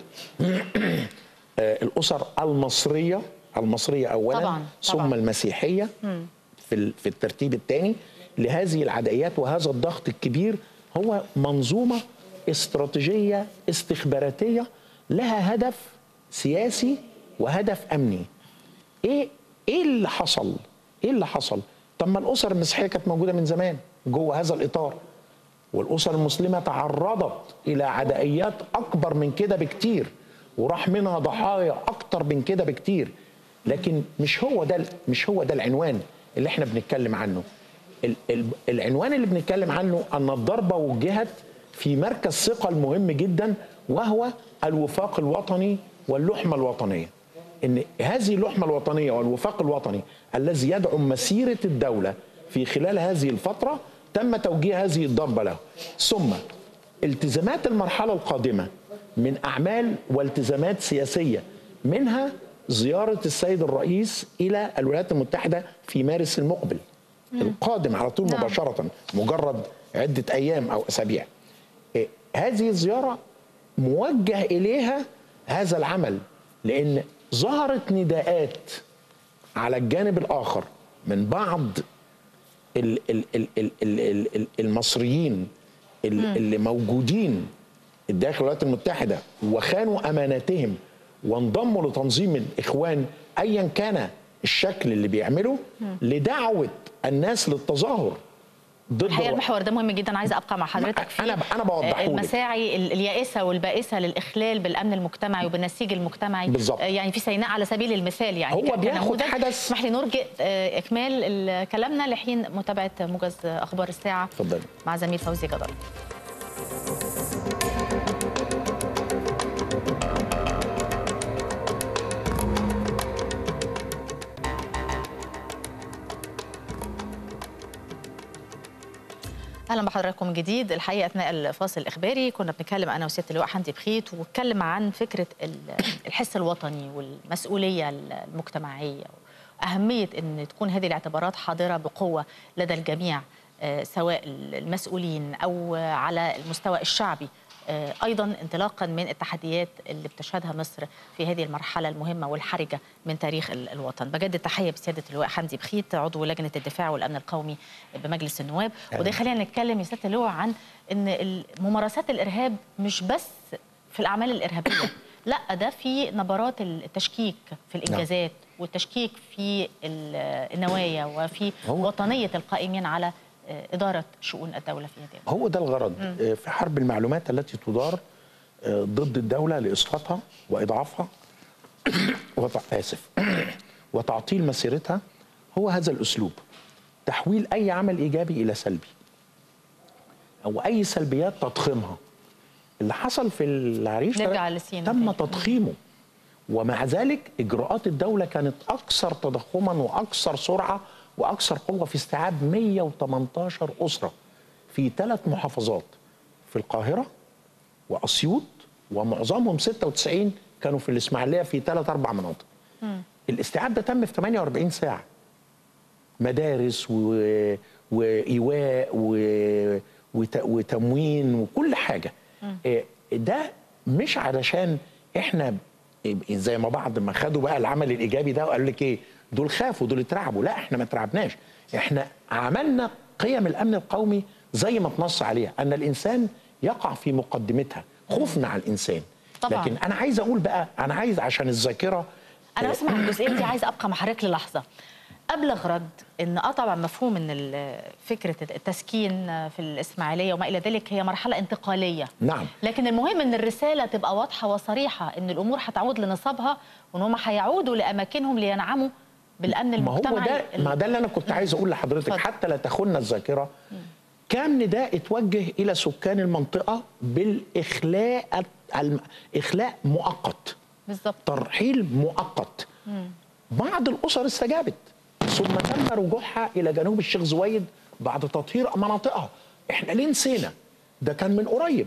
آه، الاسر المصريه المصريه اولا طبعاً، ثم طبعاً. المسيحيه في ال- في الترتيب الثاني لهذه العدائيات وهذا الضغط الكبير هو منظومه استراتيجيه استخباراتيه لها هدف سياسي وهدف امني ايه ايه اللي حصل؟ ايه اللي حصل؟ طب ما الاسر المسيحيه كانت موجوده من زمان جوه هذا الاطار والاسر المسلمه تعرضت الى عدائيات اكبر من كده بكتير وراح منها ضحايا اكتر من كده بكتير لكن مش هو ده مش هو ده العنوان اللي احنا بنتكلم عنه ال- ال- العنوان اللي بنتكلم عنه ان الضربه وجهت في مركز ثقه المهم جدا وهو الوفاق الوطني واللحمه الوطنيه ان هذه اللحمه الوطنيه والوفاق الوطني الذي يدعم مسيره الدوله في خلال هذه الفتره تم توجيه هذه الضربه له ثم التزامات المرحله القادمه من اعمال والتزامات سياسيه منها زياره السيد الرئيس الى الولايات المتحده في مارس المقبل القادم على طول نعم. مباشره مجرد عده ايام او اسابيع إيه، هذه الزياره موجه اليها هذا العمل لان ظهرت نداءات على الجانب الاخر من بعض ال- ال- ال- ال- ال- ال- ال- المصريين ال- اللي موجودين داخل الولايات المتحده وخانوا اماناتهم وانضموا لتنظيم الاخوان ايا كان الشكل اللي بيعمله لدعوه الناس للتظاهر ضد الحقيقه الر- المحور ده مهم جدا عايزه ابقى مع حضرتك فيه أنا- أنا بوضحه لك. المساعي ال- اليائسه والبائسه للاخلال بالامن المجتمعي وبالنسيج المجتمعي بالظبط. آه، يعني في سيناء على سبيل المثال يعني هو ك- بياخد كنموذج. حدث- اسمح لي نرجئ آه، اكمال ال- كلامنا لحين متابعه موجز اخبار الساعه اتفضلي. مع زميل فوزي جدار اهلا بحضراتكم من جديد الحقيقه اثناء الفاصل الاخباري كنا بنتكلم انا وسياده اللواء حمدي بخيت واتكلم عن فكره ال- الحس الوطني والمسؤوليه المجتمعيه واهميه ان تكون هذه الاعتبارات حاضره بقوه لدى الجميع آه، سواء المسؤولين او على المستوى الشعبي آه، ايضا انطلاقا من التحديات اللي بتشهدها مصر في هذه المرحله المهمه والحرجه من تاريخ ال- الوطن بجدد تحيه بسياده اللواء حمدي بخيت عضو لجنه الدفاع والامن القومي بمجلس النواب وده خلينا نتكلم يا سياده اللواء عن ان ممارسات الارهاب مش بس في الاعمال الارهابيه لا ده في نبرات التشكيك في الانجازات والتشكيك في ال- النوايا وفي هو- وطنيه القائمين على آه، اداره شؤون الدوله في هذه هو ده الغرض آه، في حرب المعلومات التي تدار آه، ضد الدولة لإسقاطها وإضعافها وتع... آسف وتعطيل مسيرتها هو هذا الأسلوب تحويل أي عمل إيجابي إلى سلبي أو أي سلبيات تضخيمها اللي حصل في العريش ده نرجع لسينا تم تاني. تضخيمه ومع ذلك إجراءات الدولة كانت أكثر تضخما وأكثر سرعة وأكثر قوة في استيعاب 118 أسرة في ثلاث محافظات في القاهرة وأسيوط ومعظمهم 96 كانوا في الإسماعيلية في ثلاث أربع مناطق الاستيعاب ده تم في 48 ساعة مدارس و... وإيواء و... وت... وتموين وكل حاجة إيه، ده مش علشان احنا زي ما بعض ما خدوا بقى العمل الإيجابي ده وقالوا لك ايه دول خافوا دول اترعبوا لا احنا ما اترعبناش احنا عملنا قيم الأمن القومي زي ما تنص عليها أن الإنسان يقع في مقدمتها خوفنا على الإنسان طبعاً. لكن أنا عايز أقول بقى أنا عايز عشان الذاكرة انا بسمع الجزئيه دي عايزه ابقى مع حضرتك للحظه ابلغ رد ان اه طبعا مفهوم ان ال- فكره التسكين في الاسماعيليه وما الى ذلك هي مرحله انتقاليه نعم. لكن المهم ان الرساله تبقى واضحه وصريحه ان الامور هتعود لنصابها وان هم هيعودوا لاماكنهم لينعموا بالامن ما هو المجتمعي ده ما ده اللي انا كنت عايز اقول لحضرتك اتفضل. حتى لا تخن الذاكره كان نداء اتوجه الى سكان المنطقه بالاخلاء الم- اخلاء مؤقت بالظبط ترحيل مؤقت بعض الاسر استجابت ثم تم رجوعها الى جنوب الشيخ زويد بعد تطهير مناطقها احنا ليه نسينا ده كان من قريب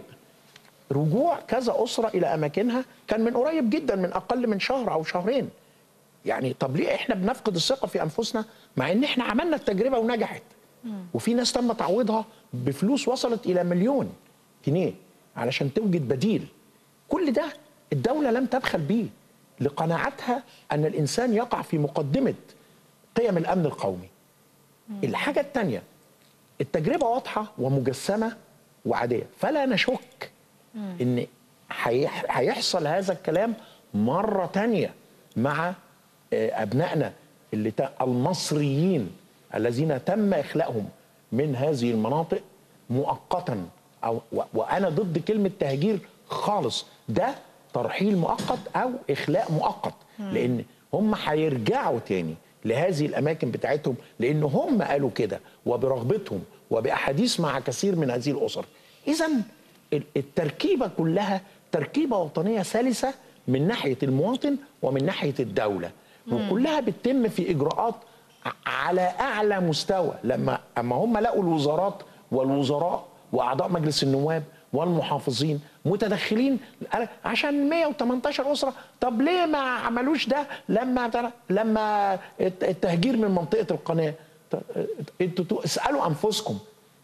رجوع كذا اسره الى اماكنها كان من قريب جدا من اقل من شهر او شهرين يعني طب ليه احنا بنفقد الثقه في انفسنا مع ان احنا عملنا التجربه ونجحت وفي ناس تم تعويضها بفلوس وصلت الى مليون جنيه علشان توجد بديل كل ده الدوله لم تبخل بيه لقناعتها ان الانسان يقع في مقدمه قيم الامن القومي الحاجه الثانيه التجربه واضحه ومجسمه وعاديه فلا نشك ان هيح- هيحصل هذا الكلام مره تانية مع آه، ابنائنا اللي ت- المصريين الذين تم اخلاءهم من هذه المناطق مؤقتا او و- وانا ضد كلمه تهجير خالص ده ترحيل مؤقت او اخلاء مؤقت لان هم هيرجعوا تاني لهذه الاماكن بتاعتهم لان هم قالوا كده وبرغبتهم وباحاديث مع كثير من هذه الاسر اذا التركيبه كلها تركيبه وطنيه سلسه من ناحيه المواطن ومن ناحيه الدوله وكلها بتتم في اجراءات ع- على اعلى مستوى لما اما هم لقوا الوزارات والوزراء واعضاء مجلس النواب والمحافظين متدخلين عشان 118 اسره طب ليه ما عملوش ده لما لما الت- التهجير من منطقه القناه ط- انتوا تو- اسالوا انفسكم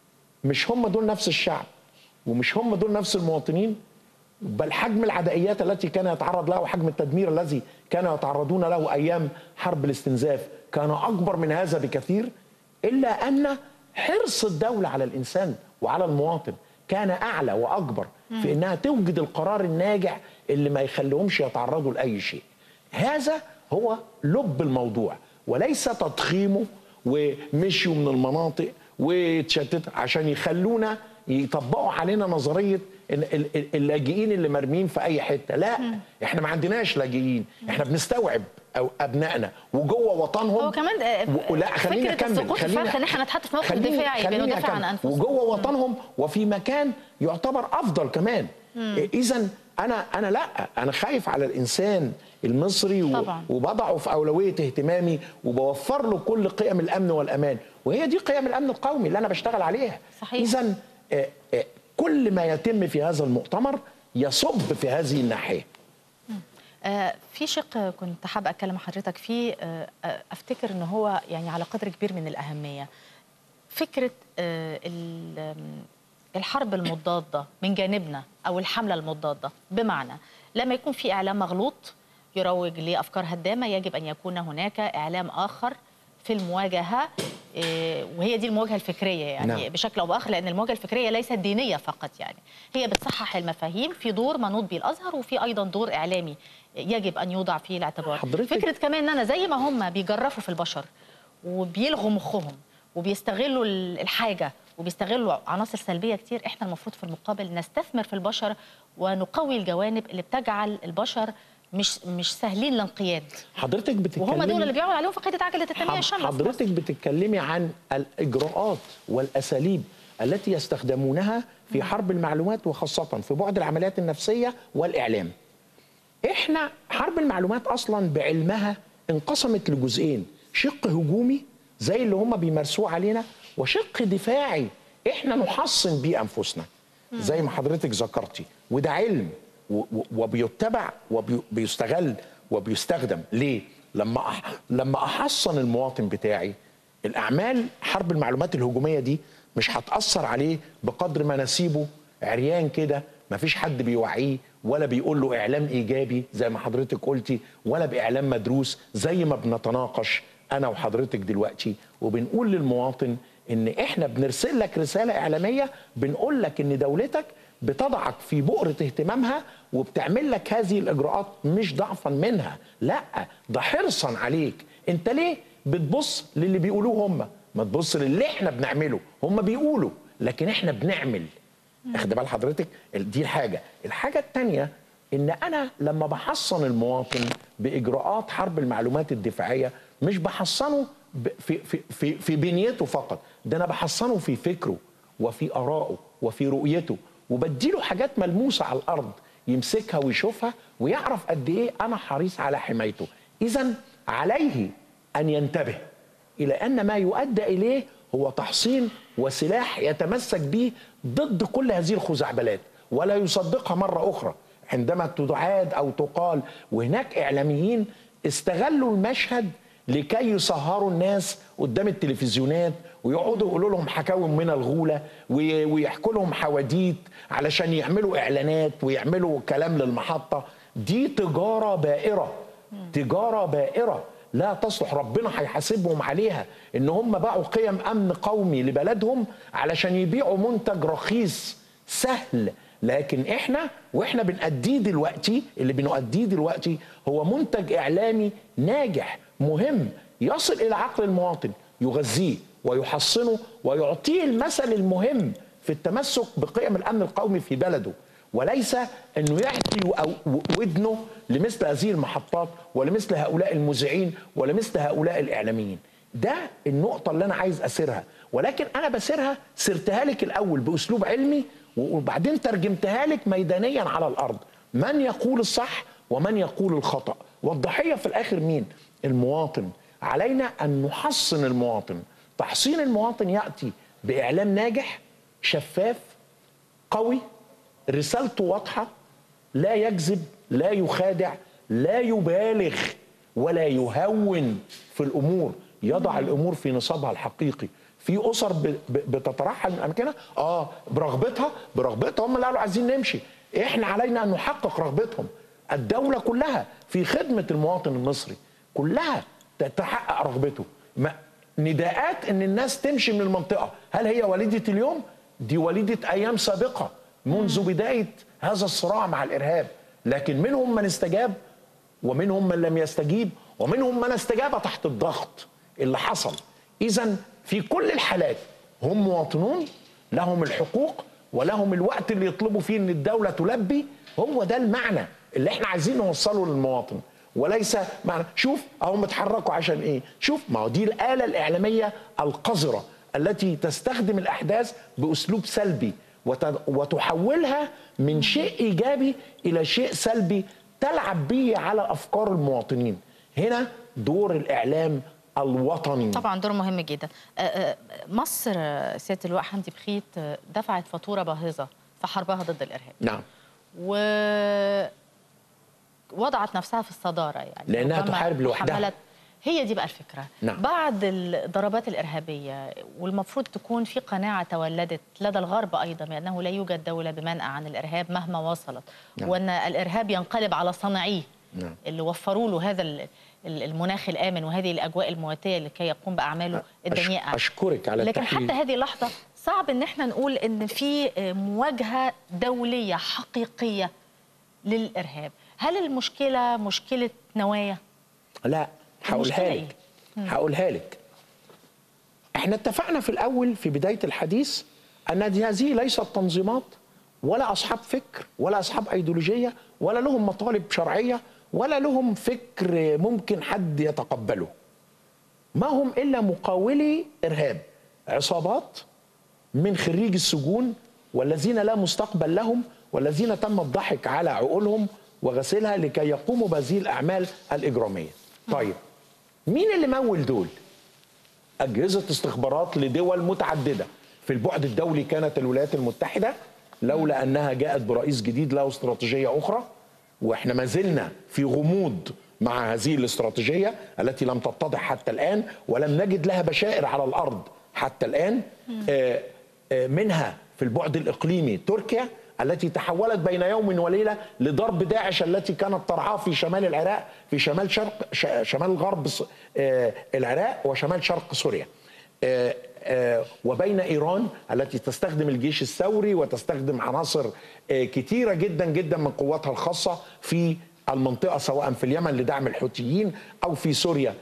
مش هم دول نفس الشعب ومش هم دول نفس المواطنين بل حجم العدائيات التي كان يتعرض لها وحجم التدمير الذي كانوا يتعرضون له ايام حرب الاستنزاف كان اكبر من هذا بكثير الا ان حرص الدوله على الانسان وعلى المواطن كان اعلى واكبر في انها توجد القرار الناجع اللي ما يخليهمش يتعرضوا لاي شيء. هذا هو لب الموضوع وليس تضخيمه ومشيوا من المناطق وتشتت عشان يخلونا يطبقوا علينا نظريه ال- ال- ال- اللاجئين اللي مرميين في اي حته لا احنا ما عندناش لاجئين احنا بنستوعب أو ابنائنا وجوه وطنهم هو كمان آه، و- لا خليني فكرة اكمل السقوط خليني الفرخ إن إحنا نتحط في موقف خليني- دفاعي خليني بندافع عن أكمل. أنفسنا. وجوه وطنهم وفي مكان يعتبر افضل كمان اذا انا انا لا انا خايف على الانسان المصري و- طبعاً. وبضعه في اولويه اهتمامي وبوفر له كل قيم الامن والامان وهي دي قيم الامن القومي اللي انا بشتغل عليها صحيح. اذا كل ما يتم في هذا المؤتمر يصب في هذه الناحيه آه، في شق كنت حابة أتكلم مع حضرتك فيه آه، آه، أفتكر إن هو يعني على قدر كبير من الأهمية فكرة آه، ال- آم، الحرب المضادة من جانبنا أو الحملة المضادة بمعنى لما يكون في إعلام مغلوط يروج لأفكار هدامة يجب أن يكون هناك إعلام آخر في المواجهة آه، وهي دي المواجهة الفكرية يعني نعم. نعم. بشكل أو بآخر لأن المواجهة الفكرية ليست دينية فقط يعني هي بتصحح المفاهيم في دور منوط به الأزهر وفي أيضا دور إعلامي يجب أن يوضع فيه الاعتبار حضرتك- فكرة كمان إن أنا زي ما هم بيجرفوا في البشر وبيلغوا مخهم وبيستغلوا ال- الحاجة وبيستغلوا عناصر سلبية كتير احنا المفروض في المقابل نستثمر في البشر ونقوي الجوانب اللي بتجعل البشر مش مش سهلين الانقياد حضرتك بتتكلمي وهم دول اللي بيعملوا عليهم في قاعدة عجلة التنمية حض- الشاملة في حضرتك بتتكلمي عن الاجراءات والاساليب التي يستخدمونها في حرب المعلومات وخاصه في بعد العمليات النفسيه والاعلام. احنا حرب المعلومات اصلا بعلمها انقسمت لجزئين، شق هجومي زي اللي هم بيمارسوه علينا وشق دفاعي احنا نحصن بيه انفسنا. زي ما حضرتك ذكرتي وده علم و- و- وبيتبع وبيستغل وبيستخدم ليه؟ لما أح... لما احصن المواطن بتاعي الاعمال حرب المعلومات الهجوميه دي مش هتاثر عليه بقدر ما نسيبه عريان كده مفيش حد بيوعيه ولا بيقول له اعلام ايجابي زي ما حضرتك قلتي ولا باعلام مدروس زي ما بنتناقش انا وحضرتك دلوقتي وبنقول للمواطن ان احنا بنرسل لك رساله اعلاميه بنقول لك ان دولتك بتضعك في بؤرة اهتمامها وبتعمل لك هذه الإجراءات مش ضعفا منها لا ده حرصا عليك انت ليه بتبص للي بيقولوه هم ما تبص للي احنا بنعمله هم بيقولوا لكن احنا بنعمل اخد بال حضرتك دي الحاجة الحاجة التانية ان انا لما بحصن المواطن باجراءات حرب المعلومات الدفاعيه مش بحصنه ب- في في في في بنيته فقط ده انا بحصنه في فكره وفي ارائه وفي رؤيته وبديله حاجات ملموسه على الارض يمسكها ويشوفها ويعرف قد ايه انا حريص على حمايته اذا عليه ان ينتبه الى ان ما يؤدى اليه هو تحصين وسلاح يتمسك به ضد كل هذه الخزعبلات ولا يصدقها مره اخرى عندما تعاد او تقال وهناك اعلاميين استغلوا المشهد لكي يسهروا الناس قدام التلفزيونات ويقعدوا يقولوا لهم حكاوي من الغوله وي- ويحكوا لهم حواديت علشان يعملوا اعلانات ويعملوا كلام للمحطه دي تجاره بائره تجاره بائره لا تصلح ربنا هيحاسبهم عليها ان هم باعوا قيم امن قومي لبلدهم علشان يبيعوا منتج رخيص سهل لكن احنا واحنا بنأديه دلوقتي اللي بنؤديه دلوقتي هو منتج اعلامي ناجح مهم يصل الى عقل المواطن يغذيه ويحصنه ويعطيه المثل المهم في التمسك بقيم الامن القومي في بلده وليس انه يعطي أو- ودنه لمثل هذه المحطات ولمثل هؤلاء المذيعين ولمثل هؤلاء الاعلاميين ده النقطة اللي أنا عايز أسيرها ولكن أنا بسيرها سرتها لك الأول بأسلوب علمي وبعدين ترجمتها لك ميدانيا على الأرض من يقول الصح ومن يقول الخطأ والضحية في الآخر مين؟ المواطن علينا أن نحصن المواطن تحصين المواطن يأتي بإعلام ناجح شفاف قوي رسالته واضحة لا يكذب لا يخادع لا يبالغ ولا يهون في الأمور يضع الأمور في نصابها الحقيقي في أسر ب- ب- بتترحل من أماكنها آه برغبتها برغبتها هم اللي قالوا عايزين نمشي إحنا علينا أن نحقق رغبتهم الدولة كلها في خدمة المواطن المصري كلها تحقق رغبته ما نداءات ان الناس تمشي من المنطقه هل هي وليده اليوم دي وليده ايام سابقه منذ بدايه هذا الصراع مع الارهاب لكن منهم من استجاب ومنهم من لم يستجيب ومنهم من استجاب تحت الضغط اللي حصل اذا في كل الحالات هم مواطنون لهم الحقوق ولهم الوقت اللي يطلبوا فيه ان الدوله تلبي هو ده المعنى اللي احنا عايزين نوصله للمواطن وليس معنى شوف هم اتحركوا عشان ايه شوف ما هو دي الاله الاعلاميه القذره التي تستخدم الاحداث باسلوب سلبي وت- وتحولها من شيء ايجابي الى شيء سلبي تلعب به على افكار المواطنين هنا دور الاعلام الوطني طبعا دور مهم جدا آه، آه، مصر آه، سياده اللواء حمدي بخيت آه، دفعت فاتوره باهظه في حربها ضد الارهاب نعم و وضعت نفسها في الصداره يعني لأنها ربما تحارب لوحدها. حملت هي دي بقى الفكره نعم. بعد الضربات الارهابيه والمفروض تكون في قناعه تولدت لدى الغرب ايضا بانه لا يوجد دوله بمنأى عن الارهاب مهما وصلت نعم. وان الارهاب ينقلب على صانعيه نعم. اللي وفروا له هذا ال- ال- المناخ الامن وهذه الاجواء المواتيه لكي يقوم باعماله الدنيئه أش- اشكرك على لكن التحليل. حتى هذه اللحظه صعب ان احنا نقول ان في مواجهه دوليه حقيقيه للارهاب هل المشكله مشكله نوايا لا هقولها المشكلة لك هقولها لك احنا اتفقنا في الاول في بدايه الحديث ان دي- هذه ليست تنظيمات ولا اصحاب فكر ولا اصحاب ايديولوجيه ولا لهم مطالب شرعيه ولا لهم فكر ممكن حد يتقبله ما هم الا مقاولي ارهاب عصابات من خريج السجون والذين لا مستقبل لهم والذين تم الضحك على عقولهم وغسلها لكي يقوموا بهذه الاعمال الاجراميه. طيب مين اللي مول دول؟ اجهزه استخبارات لدول متعدده في البعد الدولي كانت الولايات المتحده لولا انها جاءت برئيس جديد له استراتيجيه اخرى واحنا ما زلنا في غموض مع هذه الاستراتيجيه التي لم تتضح حتى الان ولم نجد لها بشائر على الارض حتى الان آه، آه، منها في البعد الاقليمي تركيا التي تحولت بين يوم وليله لضرب داعش التي كانت ترعاه في شمال العراق في شمال شرق ش- شمال غرب س- آه، العراق وشمال شرق سوريا آه، آه، وبين ايران التي تستخدم الجيش الثوري وتستخدم عناصر آه، كتيره جدا جدا من قواتها الخاصه في المنطقه سواء في اليمن لدعم الحوثيين او في سوريا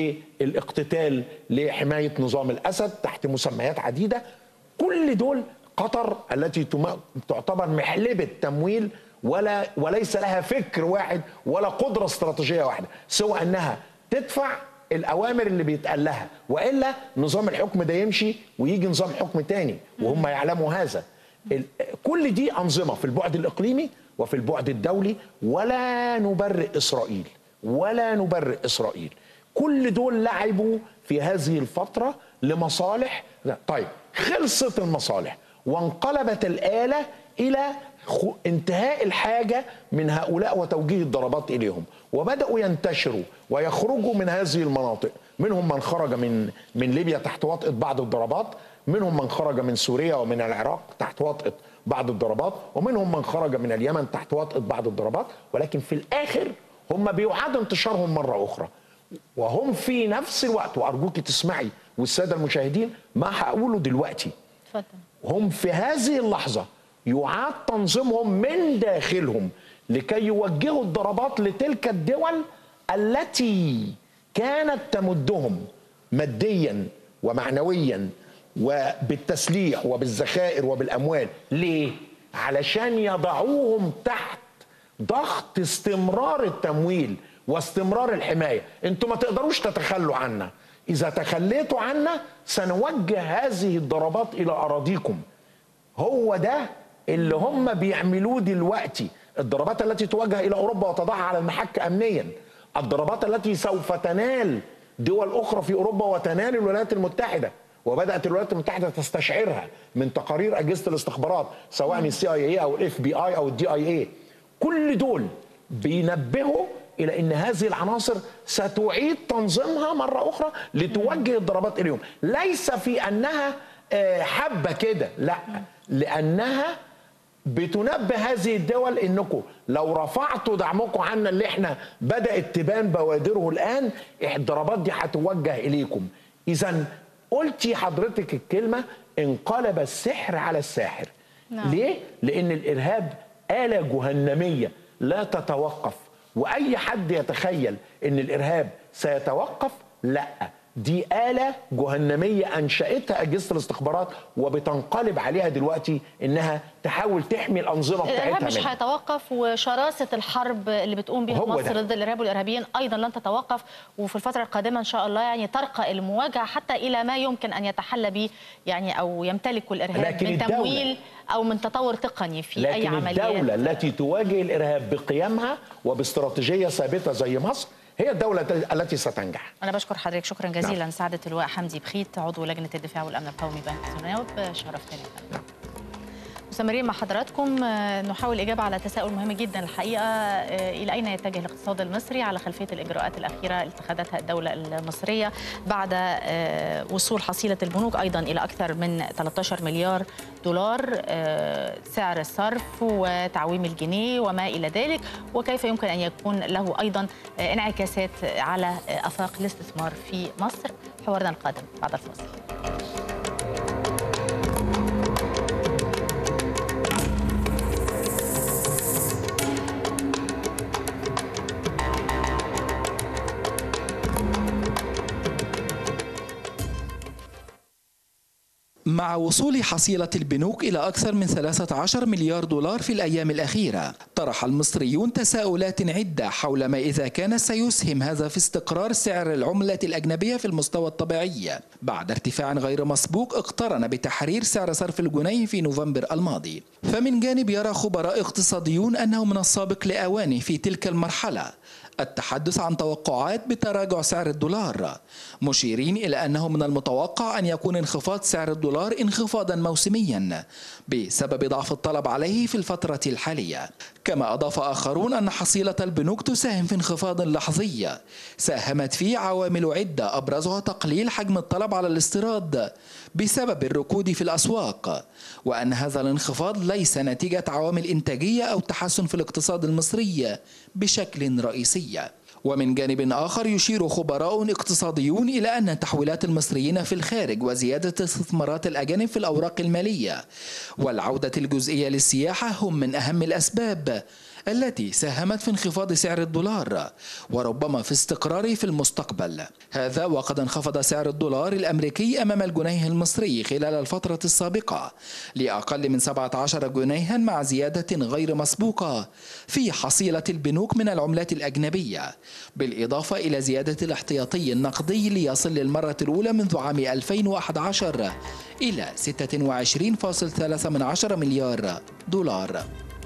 للاقتتال لحمايه نظام الاسد تحت مسميات عديده كل دول قطر التي تم- تعتبر محلبة تمويل ولا وليس لها فكر واحد ولا قدرة استراتيجية واحدة سوى أنها تدفع الأوامر اللي بيتقال لها وإلا نظام الحكم ده يمشي ويجي نظام حكم تاني وهم يعلموا هذا ال- كل دي أنظمة في البعد الإقليمي وفي البعد الدولي ولا نبرئ إسرائيل ولا نبرئ إسرائيل كل دول لعبوا في هذه الفترة لمصالح لا طيب خلصت المصالح وانقلبت الآلة إلى خ- انتهاء الحاجة من هؤلاء وتوجيه الضربات إليهم وبدأوا ينتشروا ويخرجوا من هذه المناطق منهم من خرج من من ليبيا تحت وطأة بعض الضربات منهم من خرج من سوريا ومن العراق تحت وطأة بعض الضربات ومنهم من خرج من اليمن تحت وطأة بعض الضربات ولكن في الآخر هم بيعاد انتشارهم مرة أخرى وهم في نفس الوقت وأرجوك تسمعي والسادة المشاهدين ما هقوله دلوقتي اتفضل هم في هذه اللحظة يعاد تنظيمهم من داخلهم لكي يوجهوا الضربات لتلك الدول التي كانت تمدهم ماديا ومعنويا وبالتسليح وبالذخائر وبالأموال ليه؟ علشان يضعوهم تحت ضغط استمرار التمويل واستمرار الحماية انتوا ما تقدروش تتخلوا عنا إذا تخليتوا عنا سنوجه هذه الضربات إلى أراضيكم هو ده اللي هم بيعملوه دلوقتي الضربات التي توجه إلى أوروبا وتضعها على المحك أمنيا الضربات التي سوف تنال دول أخرى في أوروبا وتنال الولايات المتحدة وبدات الولايات المتحده تستشعرها من تقارير اجهزه الاستخبارات سواء السي اي اي او الاف بي اي او الدي اي اي كل دول بينبهوا الى ان هذه العناصر ستعيد تنظيمها مره اخرى لتوجه الضربات اليهم ليس في انها آه، حبه كده لا لانها بتنبه هذه الدول انكم لو رفعتوا دعمكم عنا اللي احنا بدات تبان بوادره الان الضربات دي هتوجه اليكم اذا قلتي حضرتك الكلمه انقلب السحر على الساحر نعم. ليه لان الارهاب اله جهنميه لا تتوقف واي حد يتخيل ان الارهاب سيتوقف لا دي آلة جهنمية أنشأتها أجهزة الاستخبارات وبتنقلب عليها دلوقتي إنها تحاول تحمي الأنظمة الارهاب بتاعتها مش منها هيتوقف وشراسه الحرب اللي بتقوم بها هو مصر ده. ضد الارهاب والارهابيين ايضا لن تتوقف وفي الفتره القادمه ان شاء الله يعني ترقى المواجهه حتى الى ما يمكن ان يتحلى به يعني او يمتلكه الارهاب لكن من الدولة- تمويل او من تطور تقني في اي لكن عمليات الدولة التي تواجه الإرهاب بقيمها وباستراتيجية ثابتة زي مصر هي الدولة التي ستنجح انا بشكر حضرتك شكرا جزيلا سعاده اللواء حمدي بخيت عضو لجنه الدفاع والامن القومي بهيئه النواب شرفتني يا فندم. مستمرين مع حضراتكم آه، نحاول الإجابة على تساؤل مهم جدا الحقيقة آه، إلى أين يتجه الاقتصاد المصري على خلفية الإجراءات الأخيرة اللي اتخذتها الدولة المصرية بعد آه، وصول حصيلة البنوك أيضا إلى أكثر من 13 مليار دولار آه، سعر الصرف وتعويم الجنيه وما إلى ذلك وكيف يمكن أن يكون له أيضا آه، انعكاسات على آه، آفاق الاستثمار في مصر حوارنا القادم بعد الفاصل مع وصول حصيلة البنوك إلى أكثر من 13 مليار دولار في الأيام الأخيرة طرح المصريون تساؤلات عدة حول ما إذا كان سيسهم هذا في استقرار سعر العملة الأجنبية في المستوى الطبيعي بعد ارتفاع غير مسبوق اقترن بتحرير سعر صرف الجنيه في نوفمبر الماضي فمن جانب يرى خبراء اقتصاديون أنه من السابق لأوانه في تلك المرحلة التحدث عن توقعات بتراجع سعر الدولار مشيرين إلى أنه من المتوقع أن يكون انخفاض سعر الدولار انخفاضا موسميا بسبب ضعف الطلب عليه في الفترة الحالية كما أضاف آخرون أن حصيلة البنوك تساهم في انخفاض لحظي ساهمت فيه عوامل عدة أبرزها تقليل حجم الطلب على الاستيراد بسبب الركود في الأسواق وأن هذا الانخفاض ليس نتيجة عوامل إنتاجية أو تحسن في الاقتصاد المصري بشكل رئيسي ومن جانب آخر يشير خبراء اقتصاديون إلى أن تحويلات المصريين في الخارج وزيادة استثمارات الأجانب في الأوراق المالية والعودة الجزئية للسياحة هم من أهم الأسباب التي ساهمت في انخفاض سعر الدولار وربما في استقراره في المستقبل هذا وقد انخفض سعر الدولار الأمريكي أمام الجنيه المصري خلال الفترة السابقة لأقل من 17 جنيها مع زيادة غير مسبوقة في حصيلة البنوك من العملات الأجنبية بالإضافة إلى زيادة الاحتياطي النقدي ليصل للمرة الأولى منذ عام 2011 إلى 26.3 مليار دولار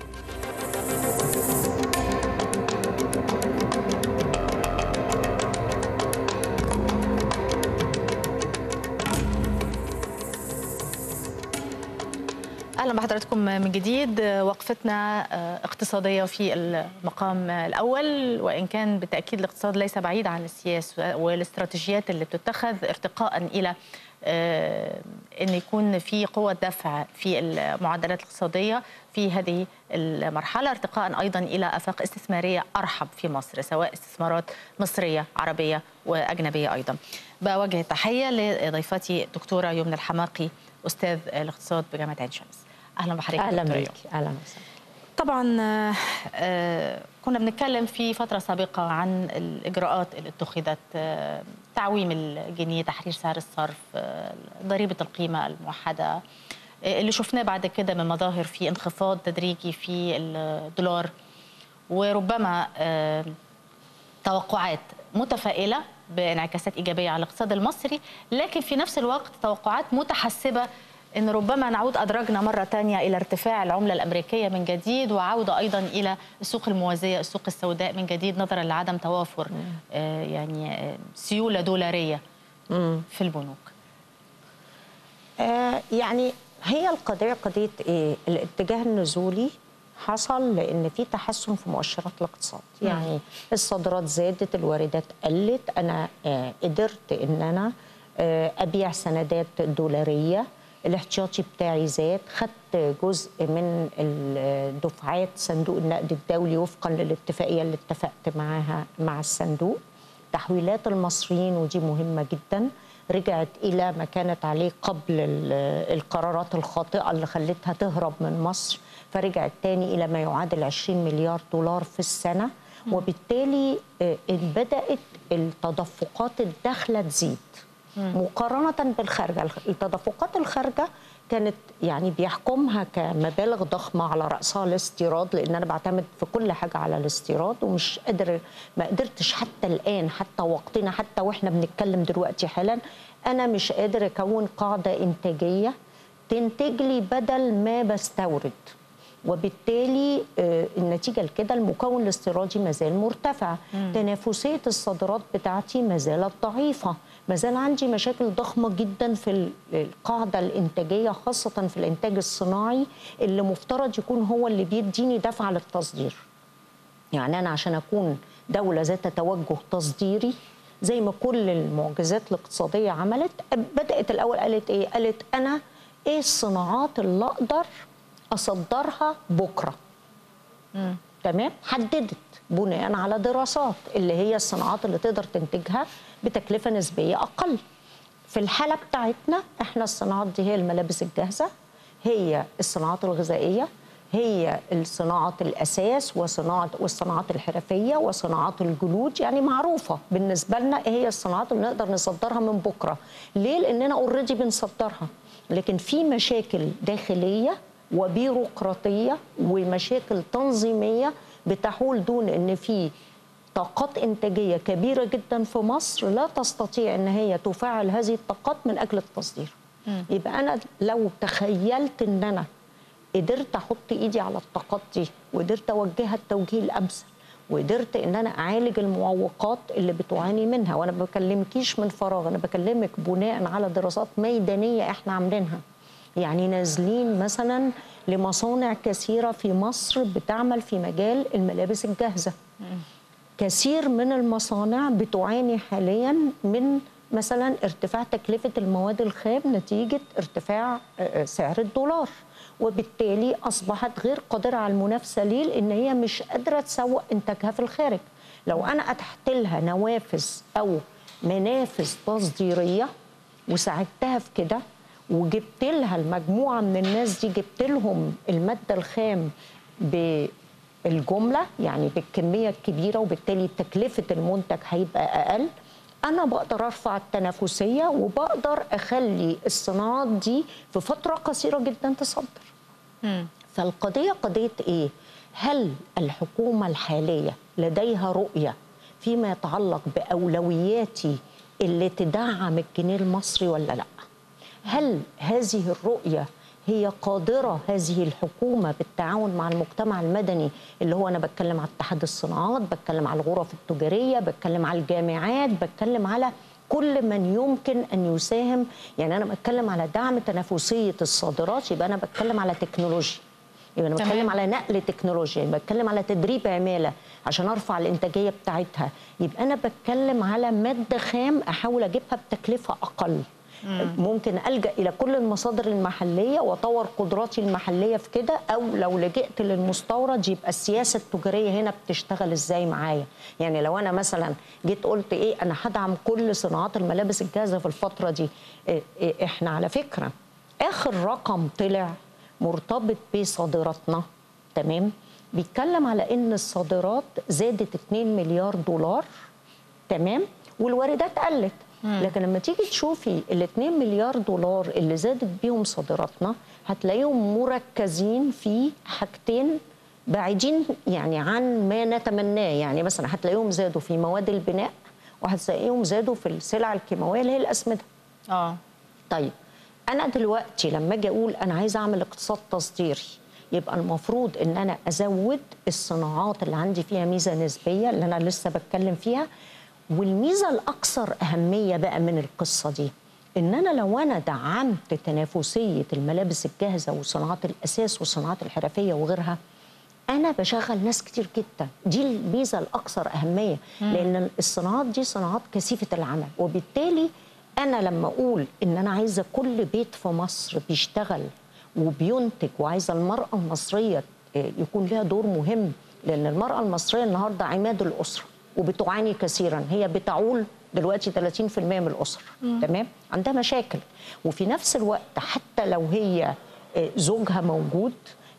اهلا بحضراتكم من جديد وقفتنا اقتصاديه في المقام الاول وان كان بالتاكيد الاقتصاد ليس بعيد عن السياسه والاستراتيجيات اللي بتتخذ ارتقاء الى ان يكون في قوه دفع في المعدلات الاقتصاديه في هذه المرحله ارتقاء ايضا الى افاق استثماريه ارحب في مصر سواء استثمارات مصريه عربيه واجنبيه ايضا. بوجه التحيه لضيفتي دكتوره يمنى الحماقي استاذ الاقتصاد بجامعه عين شمس. اهلا بحضرتك اهلا بك اهلا وسهلا طبعا آه كنا بنتكلم في فتره سابقه عن الاجراءات اللي اتخذت آه تعويم الجنيه تحرير سعر الصرف آه ضريبه القيمه الموحده اللي شفناه بعد كده من مظاهر في انخفاض تدريجي في الدولار وربما توقعات متفائله بانعكاسات ايجابيه على الاقتصاد المصري لكن في نفس الوقت توقعات متحسبه ان ربما نعود ادراجنا مره ثانيه الى ارتفاع العمله الامريكيه من جديد وعوده ايضا الى السوق الموازيه السوق السوداء من جديد نظرا لعدم توافر آه يعني آه سيوله دولاريه مم. في البنوك آه يعني هي القضيه قضيه ايه الاتجاه النزولي حصل لان في تحسن في مؤشرات الاقتصاد يعني الصادرات زادت الواردات قلت انا آه قدرت ان انا آه ابيع سندات دولاريه الاحتياطي بتاعي زاد خدت جزء من الدفعات صندوق النقد الدولي وفقا للاتفاقيه اللي اتفقت معاها مع الصندوق تحويلات المصريين ودي مهمه جدا رجعت الى ما كانت عليه قبل القرارات الخاطئه اللي خلتها تهرب من مصر فرجعت تاني الى ما يعادل 20 مليار دولار في السنه وبالتالي آه، إن بدات التدفقات الداخله تزيد مقارنه بالخارجه التدفقات الخارجه كانت يعني بيحكمها كمبالغ ضخمه على راسها الاستيراد لان انا بعتمد في كل حاجه على الاستيراد ومش قادر ما قدرتش حتى الان حتى وقتنا حتى واحنا بنتكلم دلوقتي حالا انا مش قادر اكون قاعده انتاجيه تنتج لي بدل ما بستورد وبالتالي آه، النتيجة لكده المكون الاستيرادي ما زال مرتفع تنافسية الصادرات بتاعتي ما زالت ضعيفة ما زال عندي مشاكل ضخمة جدا في ال- القاعدة الإنتاجية خاصة في الإنتاج الصناعي اللي مفترض يكون هو اللي بيديني دفعة للتصدير يعني أنا عشان أكون دولة ذات توجه تصديري زي ما كل المعجزات الاقتصادية عملت بدأت الأول قالت إيه؟ قالت أنا إيه الصناعات اللي أقدر أصدرها بكرة تمام حددت بناء على دراسات اللي هي الصناعات اللي تقدر تنتجها بتكلفة نسبية أقل في الحالة بتاعتنا احنا الصناعات دي هي الملابس الجاهزة هي الصناعات الغذائية هي الصناعة الأساس وصناعة والصناعات الحرفية وصناعات الجلود يعني معروفة بالنسبة لنا إيه هي الصناعات اللي نقدر نصدرها من بكرة ليه؟ لأننا اوريدي بنصدرها لكن في مشاكل داخلية وبيروقراطية ومشاكل تنظيمية بتحول دون ان في طاقات انتاجيه كبيره جدا في مصر لا تستطيع ان هي تفعل هذه الطاقات من اجل التصدير يبقى انا لو تخيلت ان انا قدرت احط ايدي على الطاقات دي وقدرت اوجهها التوجيه الامثل وقدرت ان انا اعالج المعوقات اللي بتعاني منها وانا ما بكلمكيش من فراغ انا بكلمك بناء على دراسات ميدانيه احنا عاملينها يعني نازلين مثلا لمصانع كثيره في مصر بتعمل في مجال الملابس الجاهزه كثير من المصانع بتعاني حاليا من مثلا ارتفاع تكلفة المواد الخام نتيجة ارتفاع آه، سعر الدولار وبالتالي أصبحت غير قادرة على المنافسة ليه؟ لأن هي مش قادرة تسوق إنتاجها في الخارج لو أنا أتحت لها نوافذ أو منافذ تصديرية وساعدتها في كده وجبت لها المجموعة من الناس دي جبت لهم المادة الخام بالجملة يعني بالكمية الكبيرة وبالتالي تكلفة المنتج هيبقى أقل أنا بقدر أرفع التنافسية وبقدر أخلي الصناعات دي في فترة قصيرة جدا تصدر فالقضية قضية إيه؟ هل الحكومة الحالية لديها رؤية فيما يتعلق بأولوياتي اللي تدعم الجنيه المصري ولا لأ؟ هل هذه الرؤية هي قادرة هذه الحكومة بالتعاون مع المجتمع المدني اللي هو أنا بتكلم على اتحاد الصناعات بتكلم على الغرف التجارية بتكلم على الجامعات بتكلم على كل من يمكن أن يساهم يعني أنا بتكلم على دعم تنافسية الصادرات يبقى أنا بتكلم على تكنولوجيا يبقى انا تمام. بتكلم على نقل تكنولوجيا يبقى بتكلم على تدريب عماله عشان ارفع الانتاجيه بتاعتها يبقى انا بتكلم على ماده خام احاول اجيبها بتكلفه اقل ممكن الجا الى كل المصادر المحليه واطور قدراتي المحليه في كده او لو لجئت للمستورد يبقى السياسه التجاريه هنا بتشتغل ازاي معايا يعني لو انا مثلا جيت قلت ايه انا هدعم كل صناعات الملابس الجاهزه في الفتره دي إيه إيه احنا على فكره اخر رقم طلع مرتبط بصادراتنا تمام بيتكلم على ان الصادرات زادت 2 مليار دولار تمام والواردات قلت لكن لما تيجي تشوفي ال 2 مليار دولار اللي زادت بيهم صادراتنا هتلاقيهم مركزين في حاجتين بعيدين يعني عن ما نتمناه يعني مثلا هتلاقيهم زادوا في مواد البناء وهتلاقيهم زادوا في السلع الكيماويه اللي هي الاسمده اه طيب انا دلوقتي لما اجي اقول انا عايزه اعمل اقتصاد تصديري يبقى المفروض ان انا ازود الصناعات اللي عندي فيها ميزه نسبيه اللي انا لسه بتكلم فيها والميزه الاكثر اهميه بقى من القصه دي ان انا لو انا دعمت تنافسيه الملابس الجاهزه وصناعات الاساس والصناعات الحرفيه وغيرها انا بشغل ناس كتير جدا دي الميزه الاكثر اهميه لان الصناعات دي صناعات كثيفه العمل وبالتالي انا لما اقول ان انا عايزه كل بيت في مصر بيشتغل وبينتج وعايزه المراه المصريه آه، يكون لها دور مهم لان المراه المصريه النهارده عماد الاسره وبتعاني كثيرا هي بتعول دلوقتي 30% من الاسر تمام عندها مشاكل وفي نفس الوقت حتى لو هي آه، زوجها موجود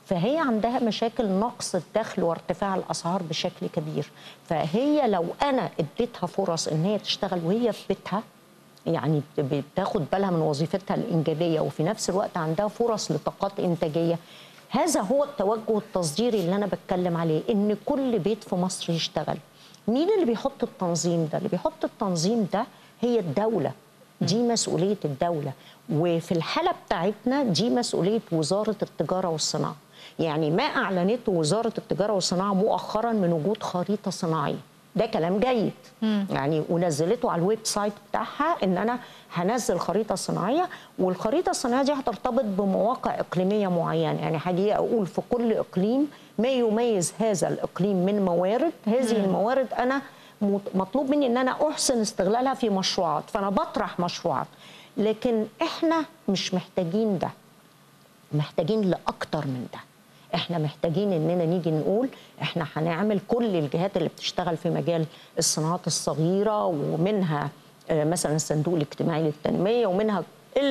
فهي عندها مشاكل نقص الدخل وارتفاع الاسعار بشكل كبير فهي لو انا اديتها فرص ان هي تشتغل وهي في بيتها يعني بتاخد بالها من وظيفتها الانجابيه وفي نفس الوقت عندها فرص لطاقات انتاجيه هذا هو التوجه التصديري اللي انا بتكلم عليه ان كل بيت في مصر يشتغل مين اللي بيحط التنظيم ده اللي بيحط التنظيم ده هي الدوله دي مسؤوليه الدوله وفي الحاله بتاعتنا دي مسؤوليه وزاره التجاره والصناعه يعني ما اعلنته وزاره التجاره والصناعه مؤخرا من وجود خريطه صناعيه ده كلام جيد مم. يعني ونزلته على الويب سايت بتاعها ان انا هنزل خريطه صناعيه والخريطه الصناعيه دي هترتبط بمواقع اقليميه معينه يعني هاجي اقول في كل اقليم ما يميز هذا الاقليم من موارد هذه مم. الموارد انا مطلوب مني ان انا احسن استغلالها في مشروعات فانا بطرح مشروعات لكن احنا مش محتاجين ده محتاجين لاكتر من ده احنا محتاجين اننا نيجي نقول احنا هنعمل كل الجهات اللي بتشتغل في مجال الصناعات الصغيره ومنها مثلا الصندوق الاجتماعي للتنميه ومنها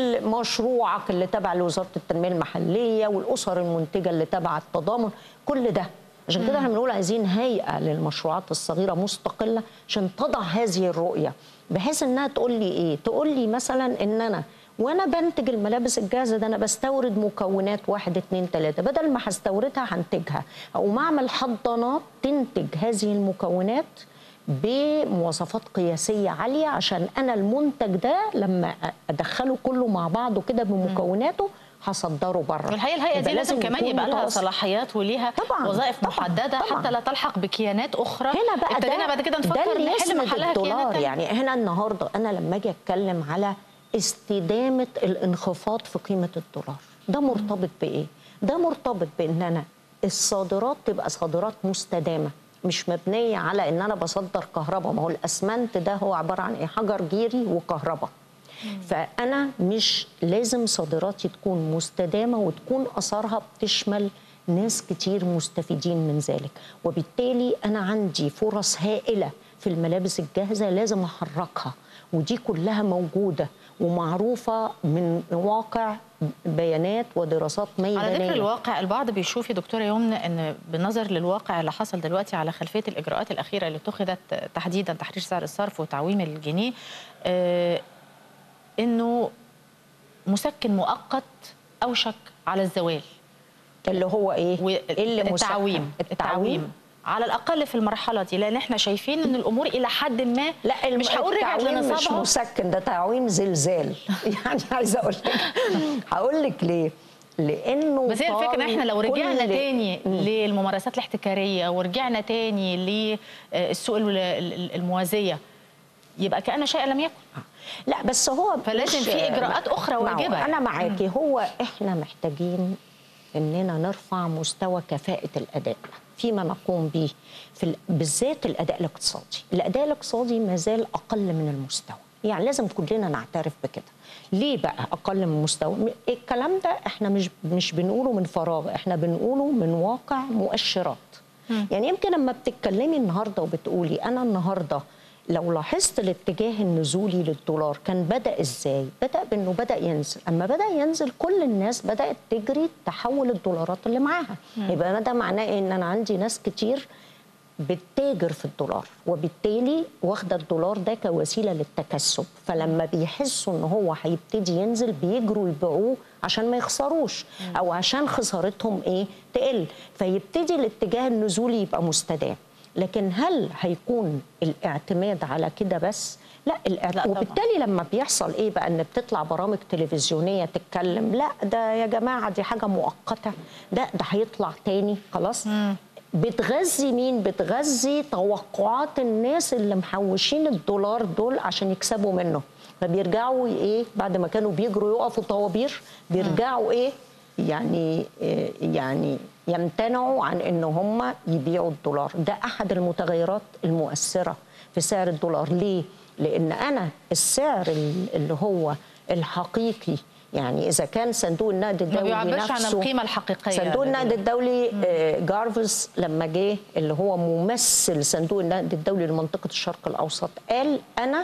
مشروعك اللي تبع لوزاره التنميه المحليه والاسر المنتجه اللي تبع التضامن كل ده عشان كده احنا بنقول عايزين هيئه للمشروعات الصغيره مستقله عشان تضع هذه الرؤيه بحيث انها تقول لي ايه؟ تقول لي مثلا ان انا وانا بنتج الملابس الجاهزه ده انا بستورد مكونات واحد اتنين تلاته بدل ما هستوردها هنتجها او معمل حضانات تنتج هذه المكونات بمواصفات قياسيه عاليه عشان انا المنتج ده لما ادخله كله مع بعضه كده بمكوناته هصدره بره والحقيقه الهيئه دي لازم كمان يبقى لها صلاحيات وليها طبعا وظائف طبعا محدده طبعا حتى لا تلحق بكيانات اخرى هنا بقى ابتدينا بعد كده نفكر ده اللي نحل يسند محلها الدولار كيانات يعني هنا النهارده انا لما اجي اتكلم على استدامه الانخفاض في قيمه الدولار ده مرتبط بايه ده مرتبط بان انا الصادرات تبقى صادرات مستدامه مش مبنيه على ان انا بصدر كهرباء ما هو الاسمنت ده هو عباره عن ايه حجر جيري وكهرباء فانا مش لازم صادراتي تكون مستدامه وتكون اثارها بتشمل ناس كتير مستفيدين من ذلك وبالتالي انا عندي فرص هائله في الملابس الجاهزه لازم احركها ودي كلها موجوده ومعروفه من واقع بيانات ودراسات ميدانيه على ذكر الواقع البعض بيشوف يا دكتوره يمنى ان بالنظر للواقع اللي حصل دلوقتي على خلفيه الاجراءات الاخيره اللي اتخذت تحديدا تحرير سعر الصرف وتعويم الجنيه آه انه مسكن مؤقت اوشك على الزوال اللي هو ايه اللي التعويم التعويم على الاقل في المرحله دي لان احنا شايفين ان الامور الى حد ما لا مش هقول رجعت لنصابها مش مسكن ده تعويم زلزال يعني عايزه اقول لك هقول لك ليه لانه بس هي الفكره ان احنا لو رجعنا تاني للممارسات الاحتكاريه ورجعنا تاني للسوق الموازيه يبقى كان شيء لم يكن لا بس هو فلازم في اجراءات اخرى واجبه انا معاكي هو احنا محتاجين اننا نرفع مستوى كفاءه الاداء فيما نقوم به في بالذات الاداء الاقتصادي الاداء الاقتصادي ما زال اقل من المستوى يعني لازم كلنا نعترف بكده ليه بقى اقل من المستوى الكلام ده احنا مش مش بنقوله من فراغ احنا بنقوله من واقع مؤشرات م. يعني يمكن لما بتتكلمي النهارده وبتقولي انا النهارده لو لاحظت الاتجاه النزولي للدولار كان بدا ازاي بدا بانه بدا ينزل اما بدا ينزل كل الناس بدات تجري تحول الدولارات اللي معاها يبقى ده معناه إيه؟ ان انا عندي ناس كتير بتتاجر في الدولار وبالتالي واخده الدولار ده كوسيله للتكسب فلما بيحسوا ان هو هيبتدي ينزل بيجروا يبيعوه عشان ما يخسروش او عشان خسارتهم ايه تقل فيبتدي الاتجاه النزولي يبقى مستدام لكن هل هيكون الاعتماد على كده بس لا, الاعت... لا وبالتالي لما بيحصل ايه بقى ان بتطلع برامج تلفزيونيه تتكلم لا ده يا جماعه دي حاجه مؤقته ده ده هيطلع تاني خلاص مم. بتغذي مين بتغذي توقعات الناس اللي محوشين الدولار دول عشان يكسبوا منه فبيرجعوا ايه بعد ما كانوا بيجروا يقفوا طوابير بيرجعوا ايه يعني إيه يعني يمتنعوا عن ان هم يبيعوا الدولار ده احد المتغيرات المؤثره في سعر الدولار ليه لان انا السعر اللي هو الحقيقي يعني اذا كان صندوق النقد الدولي ما بيعبرش عن القيمه الحقيقيه صندوق النقد الدولي جارفز لما جه اللي هو ممثل صندوق النقد الدولي لمنطقه الشرق الاوسط قال انا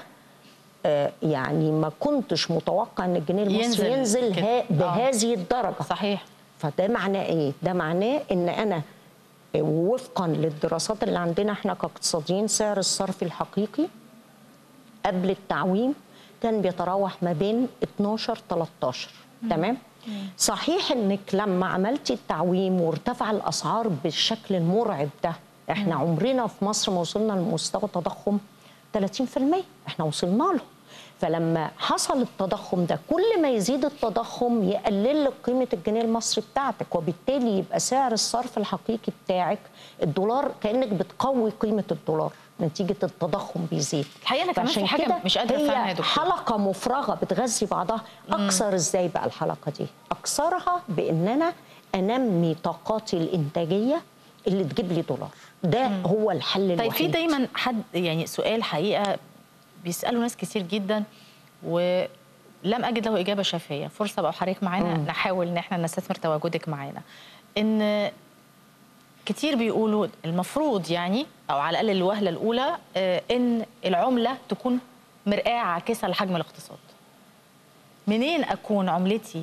يعني ما كنتش متوقع ان الجنيه المصري ينزل, ينزل بهذه الدرجه صحيح فده معناه ايه ده معناه ان انا وفقا للدراسات اللي عندنا احنا كاقتصاديين سعر الصرف الحقيقي قبل التعويم كان بيتراوح ما بين 12 13 تمام صحيح انك لما عملتي التعويم وارتفع الاسعار بالشكل المرعب ده احنا عمرنا في مصر ما وصلنا لمستوى تضخم 30% احنا وصلنا له فلما حصل التضخم ده كل ما يزيد التضخم يقلل لك قيمه الجنيه المصري بتاعتك وبالتالي يبقى سعر الصرف الحقيقي بتاعك الدولار كانك بتقوي قيمه الدولار نتيجه التضخم بيزيد الحقيقه انا كمان في فعشان حاجه كده مش قادره افهمها يا هي دكتور حلقه مفرغه بتغذي بعضها اكثر ازاي بقى الحلقه دي اكثرها بان انا انمي طاقاتي الانتاجيه اللي تجيب لي دولار ده هو الحل طيب الوحيد في دايما حد يعني سؤال حقيقه بيساله ناس كتير جدا ولم اجد له اجابه شافيه فرصه بقى حضرتك معانا نحاول ان احنا نستثمر تواجدك معانا ان كتير بيقولوا المفروض يعني او على الاقل الوهله الاولى آه، ان العمله تكون مرآه عاكسه لحجم الاقتصاد منين اكون عملتي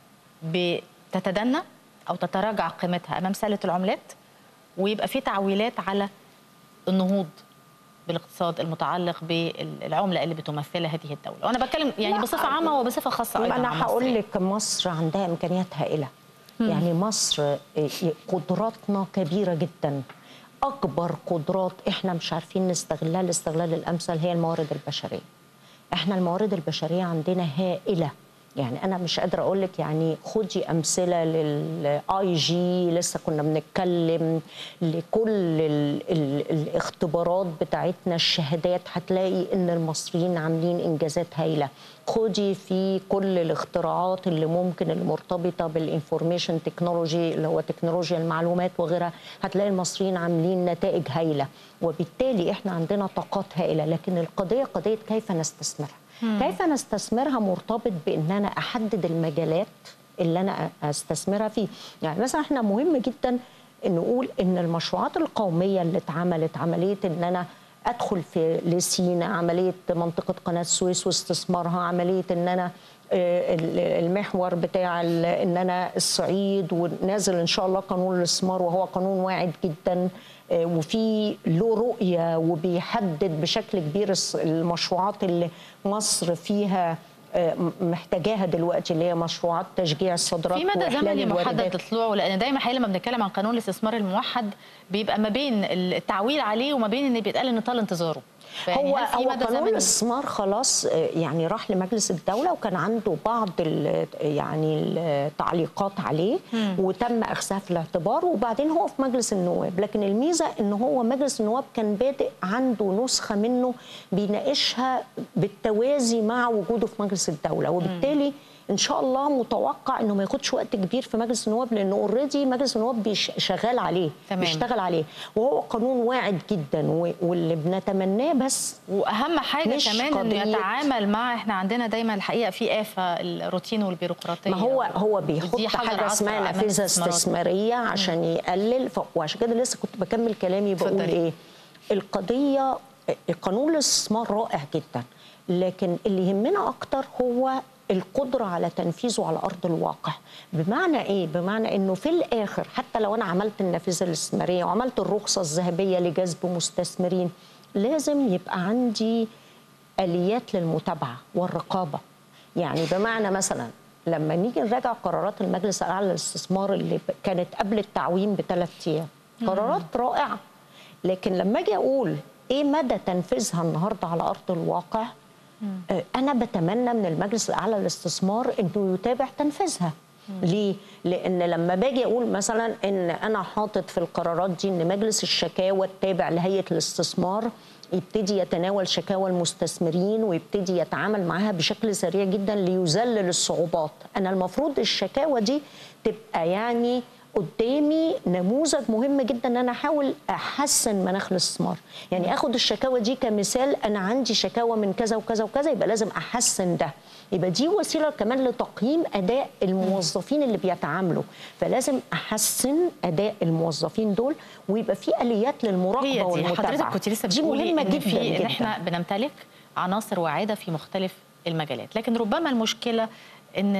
بتتدنى او تتراجع قيمتها امام سله العملات ويبقى في تعويلات على النهوض بالاقتصاد المتعلق بالعمله اللي بتمثلها هذه الدوله وانا بتكلم يعني لا، بصفه عامه وبصفه خاصه ايضا عن انا مصر هقول يعني. لك مصر عندها امكانيات هائله يعني مصر قدراتنا كبيره جدا اكبر قدرات احنا مش عارفين نستغلها الاستغلال الامثل هي الموارد البشريه احنا الموارد البشريه عندنا هائله يعني انا مش قادره اقول لك يعني خدي امثله للاي جي لسه كنا بنتكلم لكل ال ال الاختبارات بتاعتنا الشهادات هتلاقي ان المصريين عاملين انجازات هايله خدي في كل الاختراعات اللي ممكن المرتبطه بالانفورميشن تكنولوجي اللي هو تكنولوجيا المعلومات وغيرها هتلاقي المصريين عاملين نتائج هايله وبالتالي احنا عندنا طاقات هائله لكن القضيه قضيه كيف نستثمرها كيف نستثمرها مرتبط بان انا احدد المجالات اللي انا استثمرها فيه يعني مثلا احنا مهم جدا ان نقول ان المشروعات القوميه اللي اتعملت عمليه ان انا ادخل في لسينا عمليه منطقه قناه السويس واستثمارها عمليه ان انا آه، ال- المحور بتاع ال- ان انا الصعيد ونازل ان شاء الله قانون الاستثمار وهو قانون واعد جدا آه، وفي له رؤيه وبيحدد بشكل كبير الس- المشروعات اللي مصر فيها آه، م- محتاجاها دلوقتي اللي هي مشروعات تشجيع الصادرات في مدى وإحلال زمني محدد الواردات. لطلوعه لان دايما حقيقة لما بنتكلم عن قانون الاستثمار الموحد بيبقى ما بين التعويل عليه وما بين ان بيتقال ان طال انتظاره فيعني هو هل في هو مدى قانون زمني؟ الاستثمار خلاص آه، يعني راح لمجلس الدوله وكان عنده بعض ال- يعني التعليقات عليه وتم اخذها في الاعتبار وبعدين هو في مجلس النواب لكن الميزه ان هو مجلس النواب كان بادئ عنده نسخه منه بيناقشها بالتوازي مع وجوده في مجلس الدوله وبالتالي ان شاء الله متوقع انه ما ياخدش وقت كبير في مجلس النواب لانه اوريدي مجلس النواب بيش- شغال عليه تمام. بيشتغل عليه وهو قانون واعد جدا و- واللي بنتمناه بس واهم حاجه مش كمان انه قضية- يتعامل مع احنا عندنا دايما الحقيقه في افه الروتين والبيروقراطيه ما هو هو ودي بيحط حجر حاجه عثرة اسمها أمام نافذه الاستثمارات. استثماريه عشان يقلل ف... وعشان كده لسه كنت بكمل كلامي بقول اتفضلي. ايه القضيه قانون الاستثمار رائع جدا لكن اللي يهمنا اكتر هو القدرة على تنفيذه على أرض الواقع بمعنى إيه؟ بمعنى إنه في الآخر حتى لو أنا عملت النافذة الاستثمارية وعملت الرخصة الذهبية لجذب مستثمرين لازم يبقى عندي آليات للمتابعة والرقابة يعني بمعنى مثلا لما نيجي نراجع قرارات المجلس الاعلى للاستثمار اللي ب- كانت قبل التعويم بثلاث ايام قرارات رائعه لكن لما اجي اقول ايه مدى تنفيذها النهارده على ارض الواقع آه، انا بتمنى من المجلس الاعلى للاستثمار انه يتابع تنفيذها ليه؟ لأن لما باجي أقول مثلا إن أنا حاطط في القرارات دي إن مجلس الشكاوى التابع لهيئة الاستثمار يبتدي يتناول شكاوى المستثمرين ويبتدي يتعامل معاها بشكل سريع جدا ليذلل الصعوبات أنا المفروض الشكاوى دي تبقى يعني قدامي نموذج مهم جدا ان انا احاول احسن مناخ الاستثمار يعني اخد الشكاوى دي كمثال انا عندي شكاوى من كذا وكذا وكذا يبقى لازم احسن ده يبقى دي وسيله كمان لتقييم اداء الموظفين اللي بيتعاملوا فلازم احسن اداء الموظفين دول ويبقى في اليات للمراقبه هي دي والمتابعه حضرتك كنت لسه دي بتقولي مهمه إن جدا في ان جدا احنا بنمتلك عناصر واعده في مختلف المجالات لكن ربما المشكله ان م-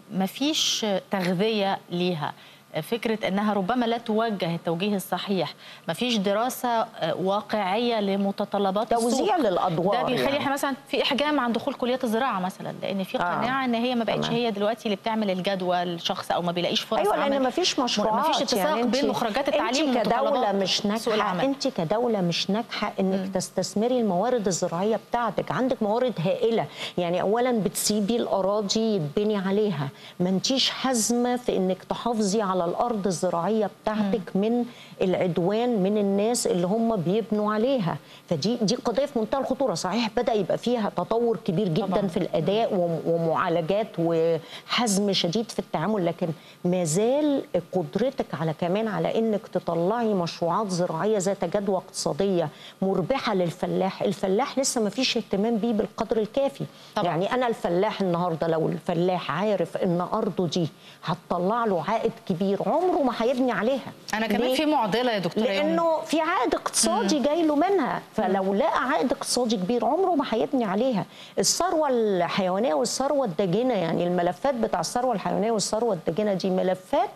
مفيش تغذيه ليها فكره انها ربما لا توجه التوجيه الصحيح مفيش دراسه آه، واقعيه لمتطلبات توزيع السوق. للأدوار ده بيخلي يعني. احنا مثلا في احجام عن دخول كليات الزراعه مثلا لان في آه. قناعه ان هي ما بقتش تمام. هي دلوقتي اللي بتعمل الجدوى الشخص او ما بيلاقيش فرص ايوه عمل لان ما فيش مشروعات ما فيش اتساق يعني بين انت- مخرجات التعليم انت كدوله ومتطلبات مش سوق ناجحه العمل انت كدوله مش ناجحه انك تستثمري الموارد الزراعيه بتاعتك عندك موارد هائله يعني اولا بتسيبي الاراضي يتبني عليها ما انتيش حازمه في انك تحافظي على الارض الزراعيه بتاعتك من العدوان من الناس اللي هم بيبنوا عليها فدي دي قضيه في منتهى الخطوره صحيح بدا يبقى فيها تطور كبير جدا طبعاً. في الاداء وم- ومعالجات وحزم شديد في التعامل لكن ما زال قدرتك على كمان على انك تطلعي مشروعات زراعيه ذات جدوى اقتصاديه مربحه للفلاح، الفلاح لسه ما فيش اهتمام بيه بالقدر الكافي، طبعاً. يعني انا الفلاح النهارده لو الفلاح عارف ان ارضه دي هتطلع له عائد كبير عمره ما هيبني عليها انا كمان ليه؟ في معضله يا دكتوره يوم. لانه في عائد اقتصادي جاي له منها فلو لقى عائد اقتصادي كبير عمره ما هيبني عليها الثروه الحيوانيه والثروه الداجنه يعني الملفات بتاع الثروه الحيوانيه والثروه الداجنه دي ملفات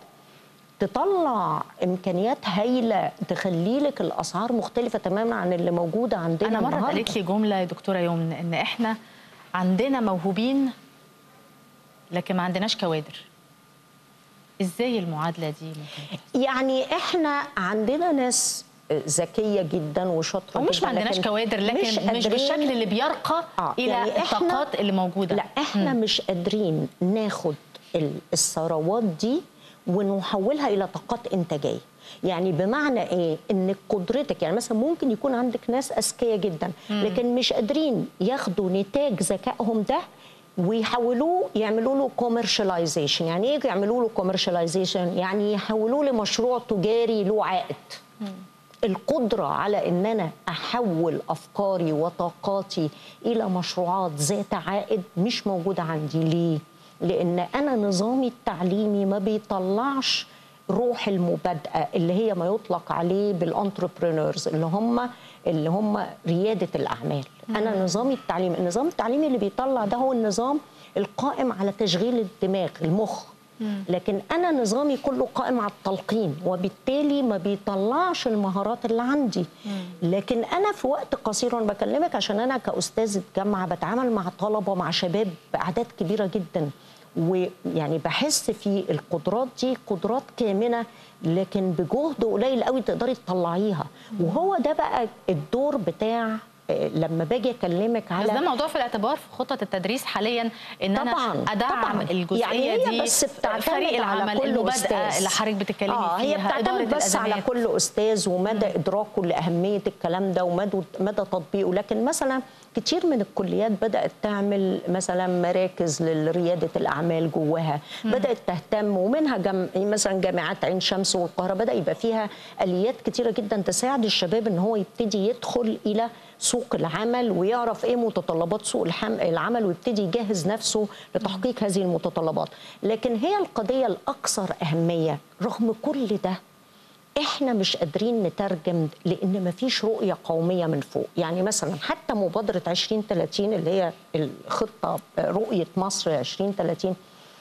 تطلع امكانيات هايله تخلي لك الاسعار مختلفه تماما عن اللي موجوده عندنا انا مره النهاردة. قالت لي جمله يا دكتوره يوم ان احنا عندنا موهوبين لكن ما عندناش كوادر ازاي المعادله دي ممكن يعني احنا عندنا ناس ذكيه جدا وشاطره او مش جدا ما عندناش لكن كوادر لكن مش, مش قادرين- بالشكل اللي بيرقى آه، الى يعني إحنا- الطاقات اللي موجوده لا احنا مش قادرين ناخد ال- الثروات دي ونحولها الى طاقات انتاجيه يعني بمعنى ايه ان قدرتك يعني مثلا ممكن يكون عندك ناس اذكياء جدا لكن مش قادرين ياخدوا نتاج ذكائهم ده ويحولوه يعملوا له كوميرشاليزيشن يعني ايه يعملوا له كوميرشاليزيشن يعني يحولوه لمشروع تجاري له عائد القدرة على إن أنا أحول أفكاري وطاقاتي إلى مشروعات ذات عائد مش موجودة عندي ليه؟ لأن أنا نظامي التعليمي ما بيطلعش روح المبادئة اللي هي ما يطلق عليه بالانتربرينورز اللي هم اللي هم ريادة الأعمال أنا نظامي التعليمي النظام التعليمي اللي بيطلع ده هو النظام القائم على تشغيل الدماغ المخ لكن انا نظامي كله قائم على التلقين وبالتالي ما بيطلعش المهارات اللي عندي لكن انا في وقت قصير وانا بكلمك عشان انا كاستاذه جامعه بتعامل مع طلبه مع شباب باعداد كبيره جدا ويعني بحس في القدرات دي قدرات كامنه لكن بجهد قليل قوي تقدري تطلعيها وهو ده بقى الدور بتاع آه، لما باجي اكلمك بس على ده موضوع في الاعتبار في خطط التدريس حاليا ان طبعاً، انا ادعم طبعاً. الجزئيه يعني هي دي بس بتعتمد فريق على العمل كل المبادئه أستاذ. اللي حضرتك بتتكلمي اه فيها هي إدارة بتعتمد بس على الأزمات. كل استاذ ومدى ادراكه لاهميه الكلام ده ومدى مدى تطبيقه لكن مثلا كتير من الكليات بدات تعمل مثلا مراكز لرياده الاعمال جواها بدات تهتم ومنها جم... مثلا جامعات عين شمس والقاهره بدا يبقى فيها اليات كتيره جدا تساعد الشباب ان هو يبتدي يدخل الى سوق العمل ويعرف ايه متطلبات سوق الحم... العمل ويبتدي يجهز نفسه لتحقيق هذه المتطلبات لكن هي القضيه الاكثر اهميه رغم كل ده احنا مش قادرين نترجم لان مفيش رؤيه قوميه من فوق يعني مثلا حتى مبادره 2030 اللي هي الخطه رؤيه مصر 2030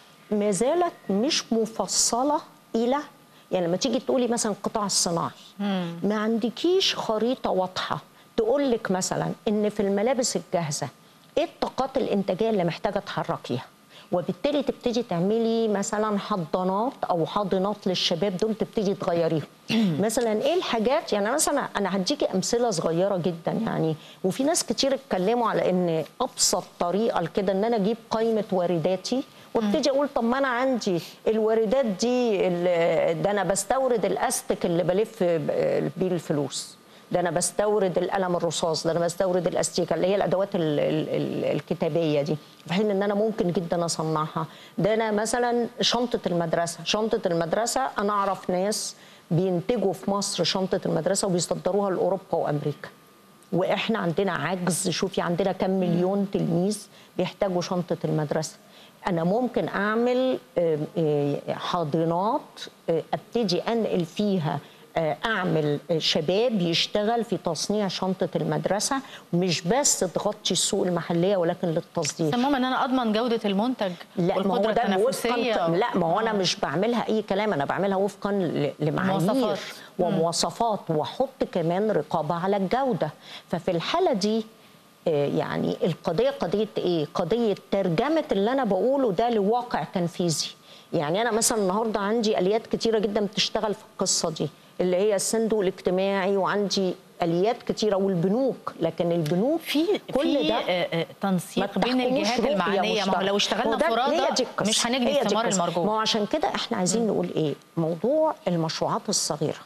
ما زالت مش مفصله الى يعني لما تيجي تقولي مثلا القطاع الصناعي ما عندكيش خريطه واضحه تقول لك مثلا ان في الملابس الجاهزه ايه الطاقات الانتاجيه اللي محتاجه تحركيها وبالتالي تبتدي تعملي مثلا حضانات او حاضنات للشباب دول تبتدي تغيريهم مثلا ايه الحاجات يعني مثلا انا هديكي امثله صغيره جدا يعني وفي ناس كتير اتكلموا على ان ابسط طريقه لكده ان انا اجيب قائمه وارداتي وابتدي اقول طب ما انا عندي الواردات دي ال- ده انا بستورد الاستك اللي بلف بيه الفلوس ده انا بستورد القلم الرصاص ده انا بستورد الاستيكه اللي هي الادوات ال ال ال الكتابيه دي في حين ان انا ممكن جدا اصنعها ده انا مثلا شنطه المدرسه شنطه المدرسه انا اعرف ناس بينتجوا في مصر شنطه المدرسه وبيصدروها لاوروبا وامريكا واحنا عندنا عجز شوفي عندنا كم مليون تلميذ بيحتاجوا شنطه المدرسه انا ممكن اعمل آم، آه، حاضنات آه، ابتدي انقل فيها آه، اعمل شباب يشتغل في تصنيع شنطه المدرسه مش بس تغطي السوق المحليه ولكن للتصدير المهم ان انا اضمن جوده المنتج لا ما هو والقدره ده التنافسيه وفقا لا ما هو انا آه. مش بعملها اي كلام انا بعملها وفقا ل- لمعايير مواصفات. ومواصفات واحط كمان رقابه على الجوده ففي الحاله دي آه، يعني القضيه قضيه ايه قضيه ترجمه اللي انا بقوله ده لواقع تنفيذي يعني انا مثلا النهارده عندي اليات كتيره جدا بتشتغل في القصه دي اللي هي الصندوق الاجتماعي وعندي اليات كتيره والبنوك لكن البنوك في كل في ده آه، آه، ما تنسيق بين تحكموش الجهات رؤية المعنيه ما هو مشتركة. لو اشتغلنا وده- فرادى هي دي القصة. مش هنجني هي دي الثمار القصة. المرجوه ما هو عشان كده احنا عايزين نقول ايه موضوع المشروعات الصغيره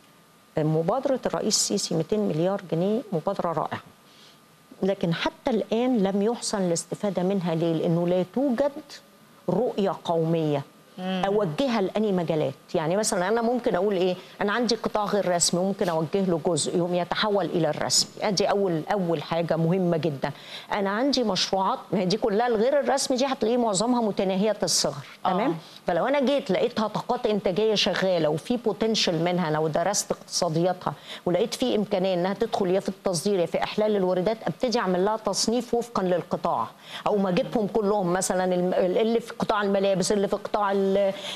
مبادره الرئيس السيسي 200 مليار جنيه مبادره رائعه لكن حتى الان لم يحسن الاستفاده منها ليه لانه لا توجد رؤيه قوميه اوجهها لاني مجالات يعني مثلا انا ممكن اقول ايه انا عندي قطاع غير رسمي ممكن اوجه له جزء يوم يتحول الى الرسمي ادي اول اول حاجه مهمه جدا انا عندي مشروعات ما هي دي كلها الغير الرسمي دي هتلاقيه معظمها متناهيه الصغر آه. تمام فلو انا جيت لقيتها طاقات انتاجيه شغاله وفي بوتنشال منها لو درست اقتصادياتها ولقيت في امكانيه انها تدخل يا في التصدير يا في احلال الواردات ابتدي اعمل لها تصنيف وفقا للقطاع او ما اجيبهم كلهم مثلا الم- اللي في قطاع الملابس اللي في قطاع ال-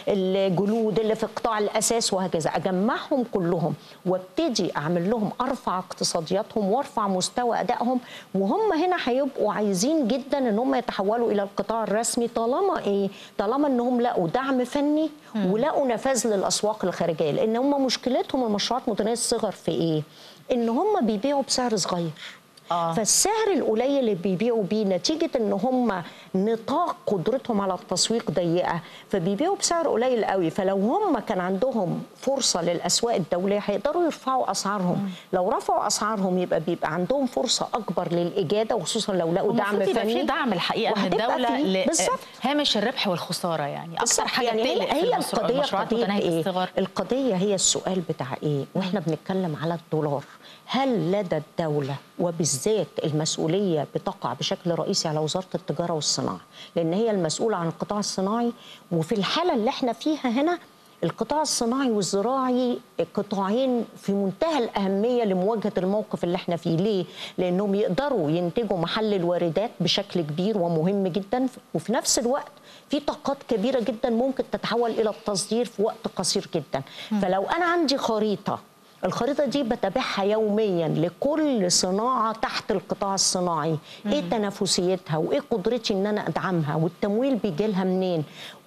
الجلود اللي في قطاع الاساس وهكذا اجمعهم كلهم وابتدي اعمل لهم ارفع اقتصادياتهم وارفع مستوى ادائهم وهم هنا هيبقوا عايزين جدا ان هم يتحولوا الى القطاع الرسمي طالما ايه طالما انهم لقوا دعم فني ولقوا نفاذ للاسواق الخارجيه لان هم مشكلتهم المشروعات متناهيه الصغر في ايه ان هم بيبيعوا بسعر صغير آه. فالسعر القليل اللي بيبيعوا بيه نتيجه ان هم نطاق قدرتهم على التسويق ضيقه فبيبيعوا بسعر قليل قوي فلو هم كان عندهم فرصه للاسواق الدوليه هيقدروا يرفعوا اسعارهم لو رفعوا اسعارهم يبقى بيبقى عندهم فرصه اكبر للاجاده وخصوصا لو لقوا دعم المفروض يبقى فني في دعم الحقيقه من وهتبقى الدوله فيه- بالظبط. لهامش الربح والخساره يعني اكثر بالظبط. حاجه يعني بتقلق هي, في هي المشروع- القضيه المشروعات قضيه متناهيه ايه؟ الصغر القضيه هي السؤال بتاع ايه؟ واحنا بنتكلم على الدولار هل لدى الدوله وبالذات المسؤوليه بتقع بشكل رئيسي على وزاره التجاره والصناعه لان هي المسؤوله عن القطاع الصناعي وفي الحاله اللي احنا فيها هنا القطاع الصناعي والزراعي قطاعين في منتهى الأهمية لمواجهة الموقف اللي احنا فيه ليه؟ لأنهم يقدروا ينتجوا محل الواردات بشكل كبير ومهم جدا وفي نفس الوقت في طاقات كبيرة جدا ممكن تتحول إلى التصدير في وقت قصير جدا فلو أنا عندي خريطة الخريطة دي بتابعها يوميا لكل صناعة تحت القطاع الصناعي ايه تنافسيتها وايه قدرتي ان انا ادعمها والتمويل بيجي لها منين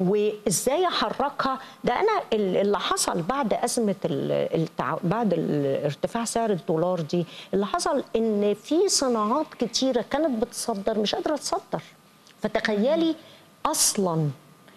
وازاي احركها ده انا ال- اللي حصل بعد ازمة ال- التع... بعد ال- ارتفاع سعر الدولار دي اللي حصل ان في صناعات كتيرة كانت بتصدر مش قادرة تصدر فتخيلي اصلا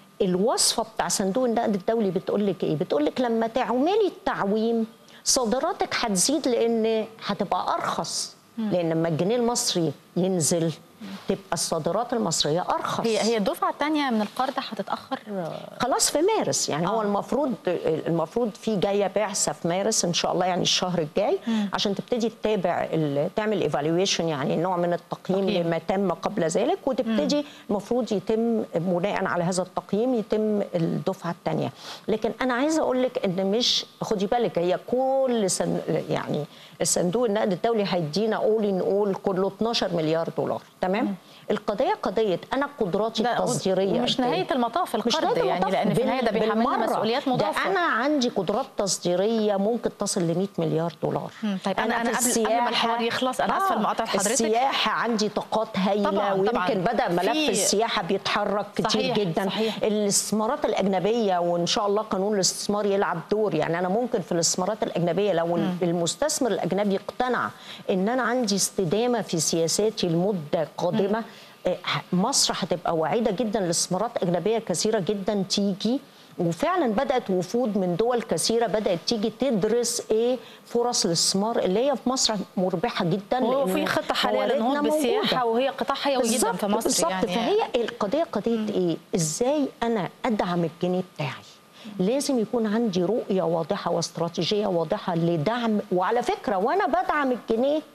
الوصفه بتاع صندوق النقد الدولي بتقول لك ايه؟ بتقول لك لما تعملي التعويم صادراتك هتزيد لان هتبقى ارخص لان لما الجنيه المصري ينزل تبقى الصادرات المصريه ارخص هي هي الدفعه الثانيه من القرض هتتاخر خلاص في مارس يعني هو آه. المفروض المفروض في جايه بعثه في مارس ان شاء الله يعني الشهر الجاي عشان تبتدي تتابع ال- تعمل ايفالويشن يعني نوع من التقييم تقييم. لما تم قبل ذلك وتبتدي المفروض يتم بناء على هذا التقييم يتم الدفعه الثانيه لكن انا عايزه اقول لك ان مش خدي بالك هي كل سن يعني الصندوق النقد الدولي هيدينا اول ان اول كله 12 مليار دولار تمام القضيه قضيه انا قدراتي ده التصديريه مش قد إيه؟ نهايه المطاف مش القرض نهاية يعني المطاف. لان في النهايه ده بال- بيحملنا بالمرة. مسؤوليات ده مضافه انا عندي قدرات تصديريه ممكن تصل ل 100 مليار دولار مم. طيب أنا- أنا في قبل- قبل ما السياحة- الحوار يخلص، أنا آسفة لمقاطعة حضرتك. السياحه عندي طاقات هايله طبعاً، ويمكن طبعاً. بدا ملف في- السياحه بيتحرك كتير صحيح، جدا صحيح. الاستثمارات الاجنبيه وان شاء الله قانون الاستثمار يلعب دور يعني انا ممكن في الاستثمارات الاجنبيه لو المستثمر الاجنبي اقتنع ان انا عندي استدامه في سياساتي لمده قادمه آه، مصر هتبقى واعده جدا لاستثمارات اجنبيه كثيره جدا تيجي وفعلا بدات وفود من دول كثيره بدات تيجي تدرس ايه فرص الاستثمار اللي هي في مصر مربحه جدا وفي لأن خطه حاليا مواردنا للنهوض موجودة. بالسياحه وهي قطاع حيوي جدا بالظبط في مصر بالظبط يعني فهي القضيه قضيه ايه ازاي انا ادعم الجنيه بتاعي لازم يكون عندي رؤيه واضحه واستراتيجيه واضحه لدعم وعلى فكره وانا بدعم الجنيه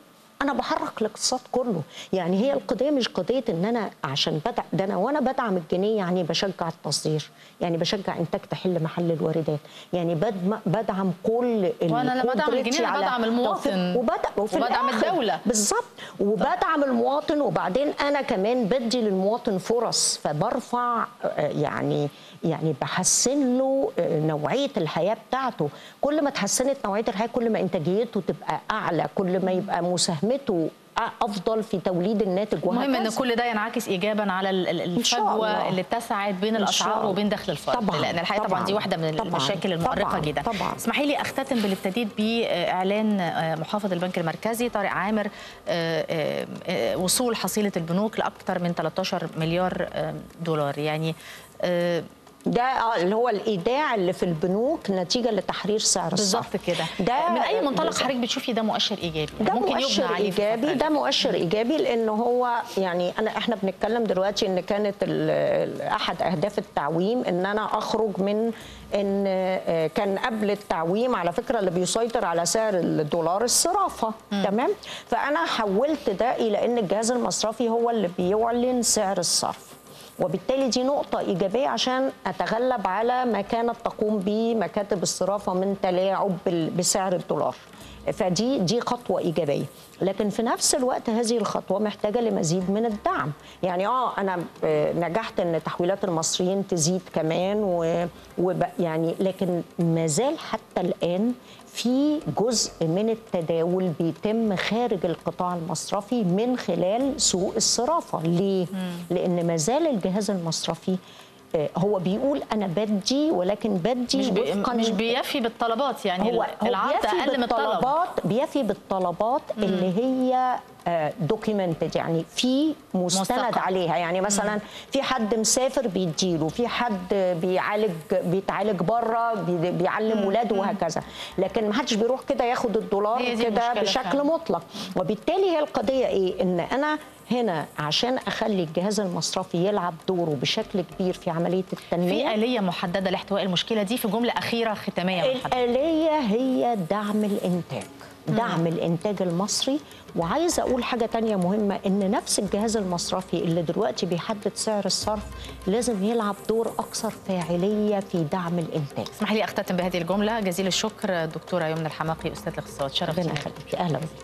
انا بحرك الاقتصاد كله يعني هي القضيه مش قضيه ان انا عشان بدع ده انا وانا بدعم الجنيه يعني بشجع التصدير يعني بشجع انتاج تحل محل الواردات يعني بدم- بدعم كل ال- وأنا لما بدعم قدرتي الجنيه أنا على بدعم المواطن. توفير- وبدع وفي وبدعم الآخر الدولة. بالظبط وبدعم المواطن وبعدين انا كمان بدي للمواطن فرص فبرفع آه، يعني يعني بحسن له آه، نوعيه الحياه بتاعته كل ما تحسنت نوعيه الحياه كل ما انتاجيته تبقى اعلى كل ما يبقى مساهمته افضل في توليد الناتج وهكذا المهم ان كل ده ينعكس ايجابا على ال- ال- إن شاء الله. الفجوه اللي اتسعت بين إن شاء الاسعار الله. وبين دخل الفرد طبعاً، لان الحقيقه طبعا, طبعاً، دي واحده من طبعاً، المشاكل المؤرقه طبعاً، جدا طبعاً. اسمحي لي اختتم باللي ابتديت باعلان آه، محافظ البنك المركزي طارق عامر آه، آه، آه، وصول حصيله البنوك لاكثر من 13 مليار آه، دولار يعني آه، ده آه، اللي هو الايداع اللي في البنوك نتيجه لتحرير سعر الصرف بالظبط كده ده من اي منطلق بالظبط. حضرتك بتشوفي ده مؤشر ايجابي يعني ده ممكن مؤشر يبنى عليه في ايجابي الفترة ده دي. مؤشر ايجابي لان هو يعني انا احنا بنتكلم دلوقتي ان كانت ال- ال- احد اهداف التعويم ان انا اخرج من ان آه، كان قبل التعويم على فكره اللي بيسيطر على سعر الدولار الصرافه تمام فانا حولت ده الى ان الجهاز المصرفي هو اللي بيعلن سعر الصرف وبالتالي دي نقطة إيجابية عشان أتغلب على ما كانت تقوم به مكاتب الصرافة من تلاعب بال- بسعر الدولار فدي دي خطوة إيجابية لكن في نفس الوقت هذه الخطوة محتاجة لمزيد من الدعم يعني آه أنا آه، نجحت أن تحويلات المصريين تزيد كمان و وب- يعني لكن ما زال حتى الآن في جزء من التداول بيتم خارج القطاع المصرفي من خلال سوق الصرافة ليه؟ لأن ما زال الجهاز المصرفي آه، هو بيقول أنا بدي ولكن بدي مش بي وفقاً مش بيفي بالطلبات يعني هو هو العرض بيفي اقل من الطلب بالطلبات بيفي بالطلبات اللي هي دوكيومنتد يعني في مستند موثقة. عليها يعني مثلا في حد مسافر بيديله في حد بيعالج بيتعالج بره بي- بيعلم ولاده وهكذا لكن ما حدش بيروح كده ياخد الدولار هي دي كده المشكلة بشكل فعلا. مطلق وبالتالي هي القضيه ايه ان انا هنا عشان اخلي الجهاز المصرفي يلعب دوره بشكل كبير في عمليه التنميه في آلية محددة لاحتواء المشكلة دي في جملة أخيرة ختامية من حضرتك. الآلية هي دعم الإنتاج دعم الإنتاج المصري وعايزة أقول حاجة تانية مهمة إن نفس الجهاز المصرفي اللي دلوقتي بيحدد سعر الصرف لازم يلعب دور أكثر فاعلية في دعم الإنتاج اسمح لي أختتم بهذه الجملة جزيل الشكر دكتورة يمنى الحماقي أستاذ الاقتصاد ربنا شرفتينا يخليك أهلا بك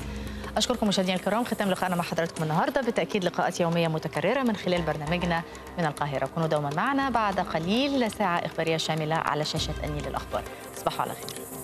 أشكركم مشاهدينا الكرام ختام لقائنا مع حضراتكم النهاردة بالتأكيد لقاءات يومية متكررة من خلال برنامجنا من القاهرة كونوا دوما معنا بعد قليل ساعة إخبارية شاملة على شاشة النيل الأخبار تصبحوا على خير